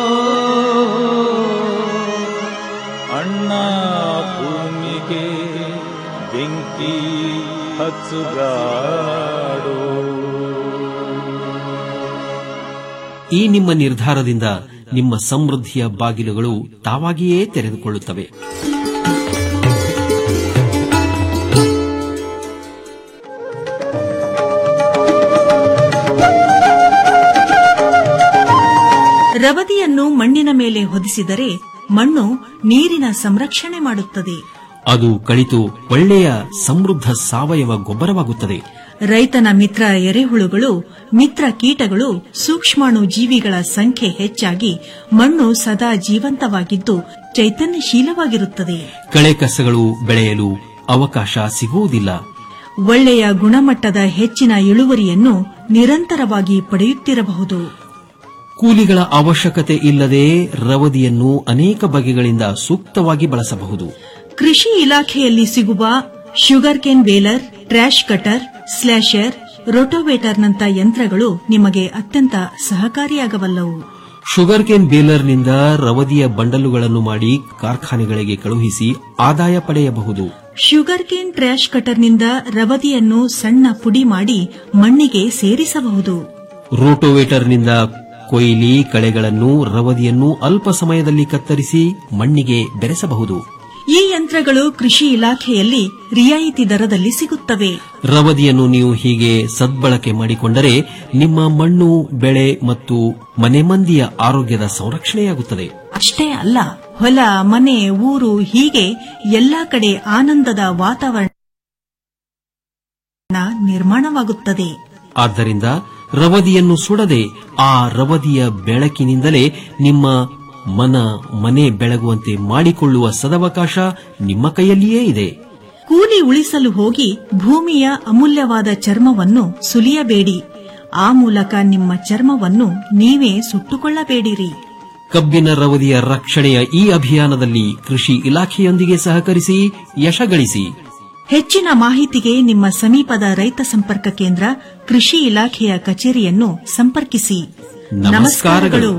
[SPEAKER 20] ಅಣ್ಣ ಭೂಮಿಗೆ ಬೆಂಕಿ ಹಚ್ಚುಗಾಡೋ
[SPEAKER 19] ಈ ನಿಮ್ಮ ನಿರ್ಧಾರದಿಂದ ನಿಮ್ಮ ಸಮೃದ್ಧಿಯ ಬಾಗಿಲುಗಳು ತಾವಾಗಿಯೇ ತೆರೆದುಕೊಳ್ಳುತ್ತವೆ
[SPEAKER 14] ರವದಿಯನ್ನು ಮಣ್ಣಿನ ಮೇಲೆ ಹೊದಿಸಿದರೆ ಮಣ್ಣು ನೀರಿನ ಸಂರಕ್ಷಣೆ ಮಾಡುತ್ತದೆ
[SPEAKER 19] ಅದು ಕಳಿತು ಒಳ್ಳೆಯ ಸಮೃದ್ಧ ಸಾವಯವ ಗೊಬ್ಬರವಾಗುತ್ತದೆ
[SPEAKER 14] ರೈತನ ಮಿತ್ರ ಎರೆಹುಳುಗಳು ಮಿತ್ರ ಕೀಟಗಳು ಸೂಕ್ಷ್ಮಾಣು ಜೀವಿಗಳ ಸಂಖ್ಯೆ ಹೆಚ್ಚಾಗಿ ಮಣ್ಣು ಸದಾ ಜೀವಂತವಾಗಿದ್ದು ಚೈತನ್ಯಶೀಲವಾಗಿರುತ್ತದೆ
[SPEAKER 19] ಕಳೆ ಕಸಗಳು ಬೆಳೆಯಲು ಅವಕಾಶ ಸಿಗುವುದಿಲ್ಲ
[SPEAKER 14] ಒಳ್ಳೆಯ ಗುಣಮಟ್ಟದ ಹೆಚ್ಚಿನ ಇಳುವರಿಯನ್ನು ನಿರಂತರವಾಗಿ ಪಡೆಯುತ್ತಿರಬಹುದು
[SPEAKER 19] ಕೂಲಿಗಳ ಅವಶ್ಯಕತೆ ಇಲ್ಲದೆ ರವದಿಯನ್ನು ಅನೇಕ ಬಗೆಗಳಿಂದ ಸೂಕ್ತವಾಗಿ ಬಳಸಬಹುದು
[SPEAKER 14] ಕೃಷಿ ಇಲಾಖೆಯಲ್ಲಿ ಸಿಗುವ sugar cane baler trash cutter slasher ರೋಟೋವೇಟರ್ನಂತ ಯಂತ್ರಗಳು ನಿಮಗೆ ಅತ್ಯಂತ ಸಹಕಾರಿಯಾಗಬಲ್ಲವು
[SPEAKER 19] ಶುಗರ್ ಕೇನ್ ಬೇಲರ್ನಿಂದ ರವದಿಯ ಬಂಡಲುಗಳನ್ನು ಮಾಡಿ ಕಾರ್ಖಾನೆಗಳಿಗೆ ಕಳುಹಿಸಿ ಆದಾಯ ಪಡೆಯಬಹುದು
[SPEAKER 14] ಶುಗರ್ ಕೇನ್ ಟ್ರ್ಯಾಶ್ ಕಟರ್ನಿಂದ ರವದಿಯನ್ನು ಸಣ್ಣ ಪುಡಿ ಮಾಡಿ ಮಣ್ಣಿಗೆ ಸೇರಿಸಬಹುದು
[SPEAKER 19] ರೋಟೋವೇಟರ್ನಿಂದ ಕೊಯ್ಲಿ ಕಳೆಗಳನ್ನು ರವದಿಯನ್ನು ಅಲ್ಪ ಸಮಯದಲ್ಲಿ ಕತ್ತರಿಸಿ ಮಣ್ಣಿಗೆ ಬೆರೆಸಬಹುದು
[SPEAKER 14] ಈ ಯಂತ್ರಗಳು ಕೃಷಿ ಇಲಾಖೆಯಲ್ಲಿ ರಿಯಾಯಿತಿ ದರದಲ್ಲಿ ಸಿಗುತ್ತವೆ
[SPEAKER 19] ರವದಿಯನ್ನು ನೀವು ಹೀಗೆ ಸದ್ಬಳಕೆ ಮಾಡಿಕೊಂಡರೆ ನಿಮ್ಮ ಮಣ್ಣು ಬೆಳೆ ಮತ್ತು ಮನೆ ಮಂದಿಯ ಆರೋಗ್ಯದ ಸಂರಕ್ಷಣೆಯಾಗುತ್ತದೆ
[SPEAKER 14] ಅಷ್ಟೇ ಅಲ್ಲ ಹೊಲ ಮನೆ ಊರು ಹೀಗೆ ಎಲ್ಲಾ ಕಡೆ ಆನಂದದ ವಾತಾವರಣ ನಿರ್ಮಾಣವಾಗುತ್ತದೆ
[SPEAKER 19] ಆದ್ದರಿಂದ ರವದಿಯನ್ನು ಸುಡದೆ ಆ ರವದಿಯ ಬೆಳಕಿನಿಂದಲೇ ನಿಮ್ಮ ಮನ ಮನೆ ಬೆಳಗುವಂತೆ ಮಾಡಿಕೊಳ್ಳುವ ಸದವಕಾಶ ನಿಮ್ಮ ಕೈಯಲ್ಲಿಯೇ ಇದೆ
[SPEAKER 14] ಕೂಲಿ ಉಳಿಸಲು ಹೋಗಿ ಭೂಮಿಯ ಅಮೂಲ್ಯವಾದ ಚರ್ಮವನ್ನು ಸುಲಿಯಬೇಡಿ ಆ ಮೂಲಕ ನಿಮ್ಮ ಚರ್ಮವನ್ನು ನೀವೇ ಸುಟ್ಟುಕೊಳ್ಳಬೇಡಿರಿ
[SPEAKER 19] ಕಬ್ಬಿನ ರವದಿಯ ರಕ್ಷಣೆಯ ಈ ಅಭಿಯಾನದಲ್ಲಿ ಕೃಷಿ ಇಲಾಖೆಯೊಂದಿಗೆ ಸಹಕರಿಸಿ ಯಶಗಳಿಸಿ
[SPEAKER 14] ಹೆಚ್ಚಿನ ಮಾಹಿತಿಗೆ ನಿಮ್ಮ ಸಮೀಪದ ರೈತ ಸಂಪರ್ಕ ಕೇಂದ್ರ ಕೃಷಿ ಇಲಾಖೆಯ ಕಚೇರಿಯನ್ನು ಸಂಪರ್ಕಿಸಿ
[SPEAKER 19] ನಮಸ್ಕಾರಗಳು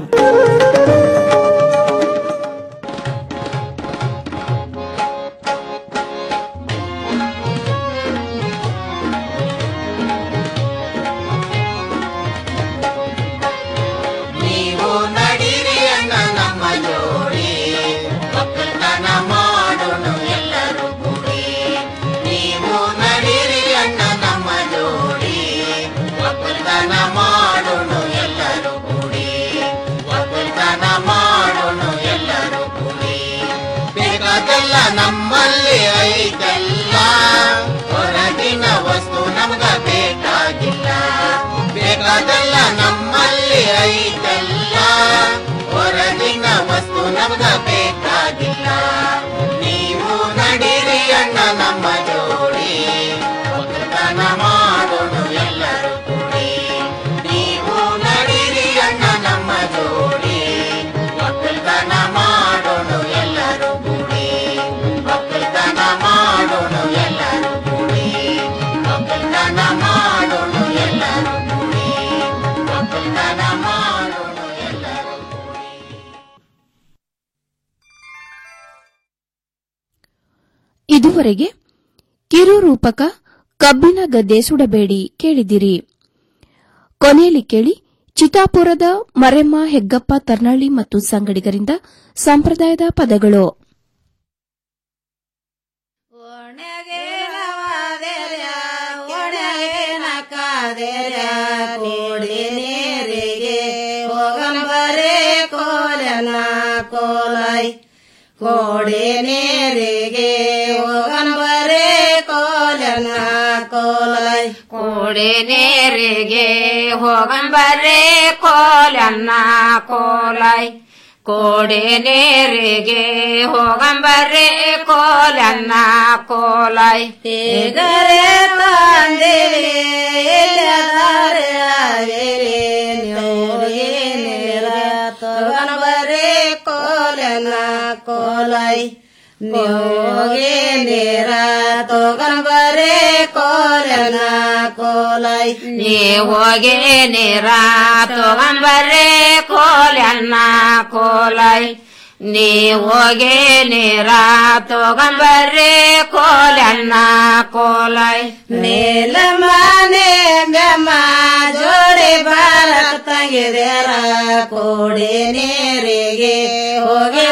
[SPEAKER 21] ನೀವು ನಡೀರಿ ಅಣ್ಣ ನಮ್ಮ ಜೋಡಿ ಒಕ್ಕಲ್ತನ ಮಾಡೋಣ ಎಲ್ಲರೂ ಕೂಡಿ ನೀವು ನಡೀರಿ ಅಣ್ಣ ನಮ್ಮ ಜೋಡಿ ಒಕ್ಕಲ್ತನ ಮಾಡೋಣ ಎಲ್ಲರೂ ಕೂಡಿ ಒಕ್ಕಲ್ತನ ಮಾಡೋಣ ಎಲ್ಲರೂ ಕೂಡಿ ಬೇಕಾದಲ್ಲ ನಮ್ಮಲ್ಲಿ ಐತಲ್ಲ ಹೊರಗಿನ ವಸ್ತು ನಮಗ ಬೇಕಾಗಿಲ್ಲ ಬೇಕಾದಲ್ಲ ನಮ್ಮಲ್ಲಿ ಐತಲ್ಲ ಹೊರಗಿನ ವಸ್ತು ನಮಗ ಬೇಕಾಗಿಲ್ಲ ನೀವು ನಡೀರಿ ಅಣ್ಣ ನಮ್ಮ ಜೋಡಿ ಒಕ್ಕಲ್ತನ ಮಾಡೋಣ ಎಲ್ಲರೂ ಕೂಡಿ ನೀವು ನಡೀರಿ ಅಣ್ಣ ನಮ್ಮ ಜೋಡಿ ಒಕ್ಕಲ್ತನ ಮಾಡೋಣ ಎಲ್ಲರೂ ಕೂಡಿ ಒಕ್ಕಲ್ತನ ಮಾಡೋಣ ಎಲ್ಲರೂ ಕೂಡಿ ಒಕ್ಕಲ್ತನ ಮಾಡೋಣ ಎಲ್ಲರೂ ಕೂಡಿ ಒಕ್ಕಲ್ತನ ಮಾಡೋಣ ಎಲ್ಲರೂ
[SPEAKER 1] ಇದುವರೆಗೆ ಕಿರು ರೂಪಕ ಕಬ್ಬಿನ ಗದ್ದೆ ಸುಡಬೇಡಿ ಕೇಳಿದಿರಿ ಕೊನೆಯಲ್ಲಿ ಕೇಳಿ ಚಿತಾಪುರದ ಮರೆಮ್ಮ ಹೆಗ್ಗಪ್ಪ ತರ್ನಳ್ಳಿ ಮತ್ತು ಸಂಗಡಿಗರಿಂದ ಸಂಪ್ರದಾಯದ ಪದಗಳು
[SPEAKER 21] ಕೋಡಿ ನೀರಿಗೆ ಹೋಗಂಬರೆ ಕೋಲನ ಕೋಲೈ ಕೋಡಿ ನೀರಿಗೆ ಹೋಗಂಬರೆ ಕೋಲನ ಕೋಲೈ
[SPEAKER 22] ಕೋಡೆ ನೇರಿಗೆ ಹೋಗಂಬರೆ ಕೋಲನ್ನ ಕೋಲೈ ಕೋಡೆ ನೇರಿಗೆ ಹೋಗಂಬರೆ ಕೋಲನ್ನ ಕೋಲೈ
[SPEAKER 21] ಹೇಗರೆ ತಂದಿರಿ ಎಲ್ಲದಾರೆ ಆಗಿರಿ ನೀವು ಏನಿರ ತಗನಬರೆ ಕೋಲನ ಕೋಲೈ ನೀವೋಗೆ ನೇರ ತಗನಬರೆ ಕೋಲನ ಕೋಲೈ
[SPEAKER 22] ನೀ ಹೋಗೆ ನೀರ ತಗೊಂಬರೆ ಕೋಲನ್ನ ಕೋಲೈ ನೀ ಹೋಗೆ ನೀರ ತಗೊಂಬರೆ ಕೋಲನ್ನ ಕೋಲೈ
[SPEAKER 21] ನೀಲ ಮನೆ ಬೆಮ್ಮ ಜೋಡಿ ಭಾರತ ತಂಗಿದೇರ ಕೋಡಿ ನೀರಿಗೆ ಹೋಗಿ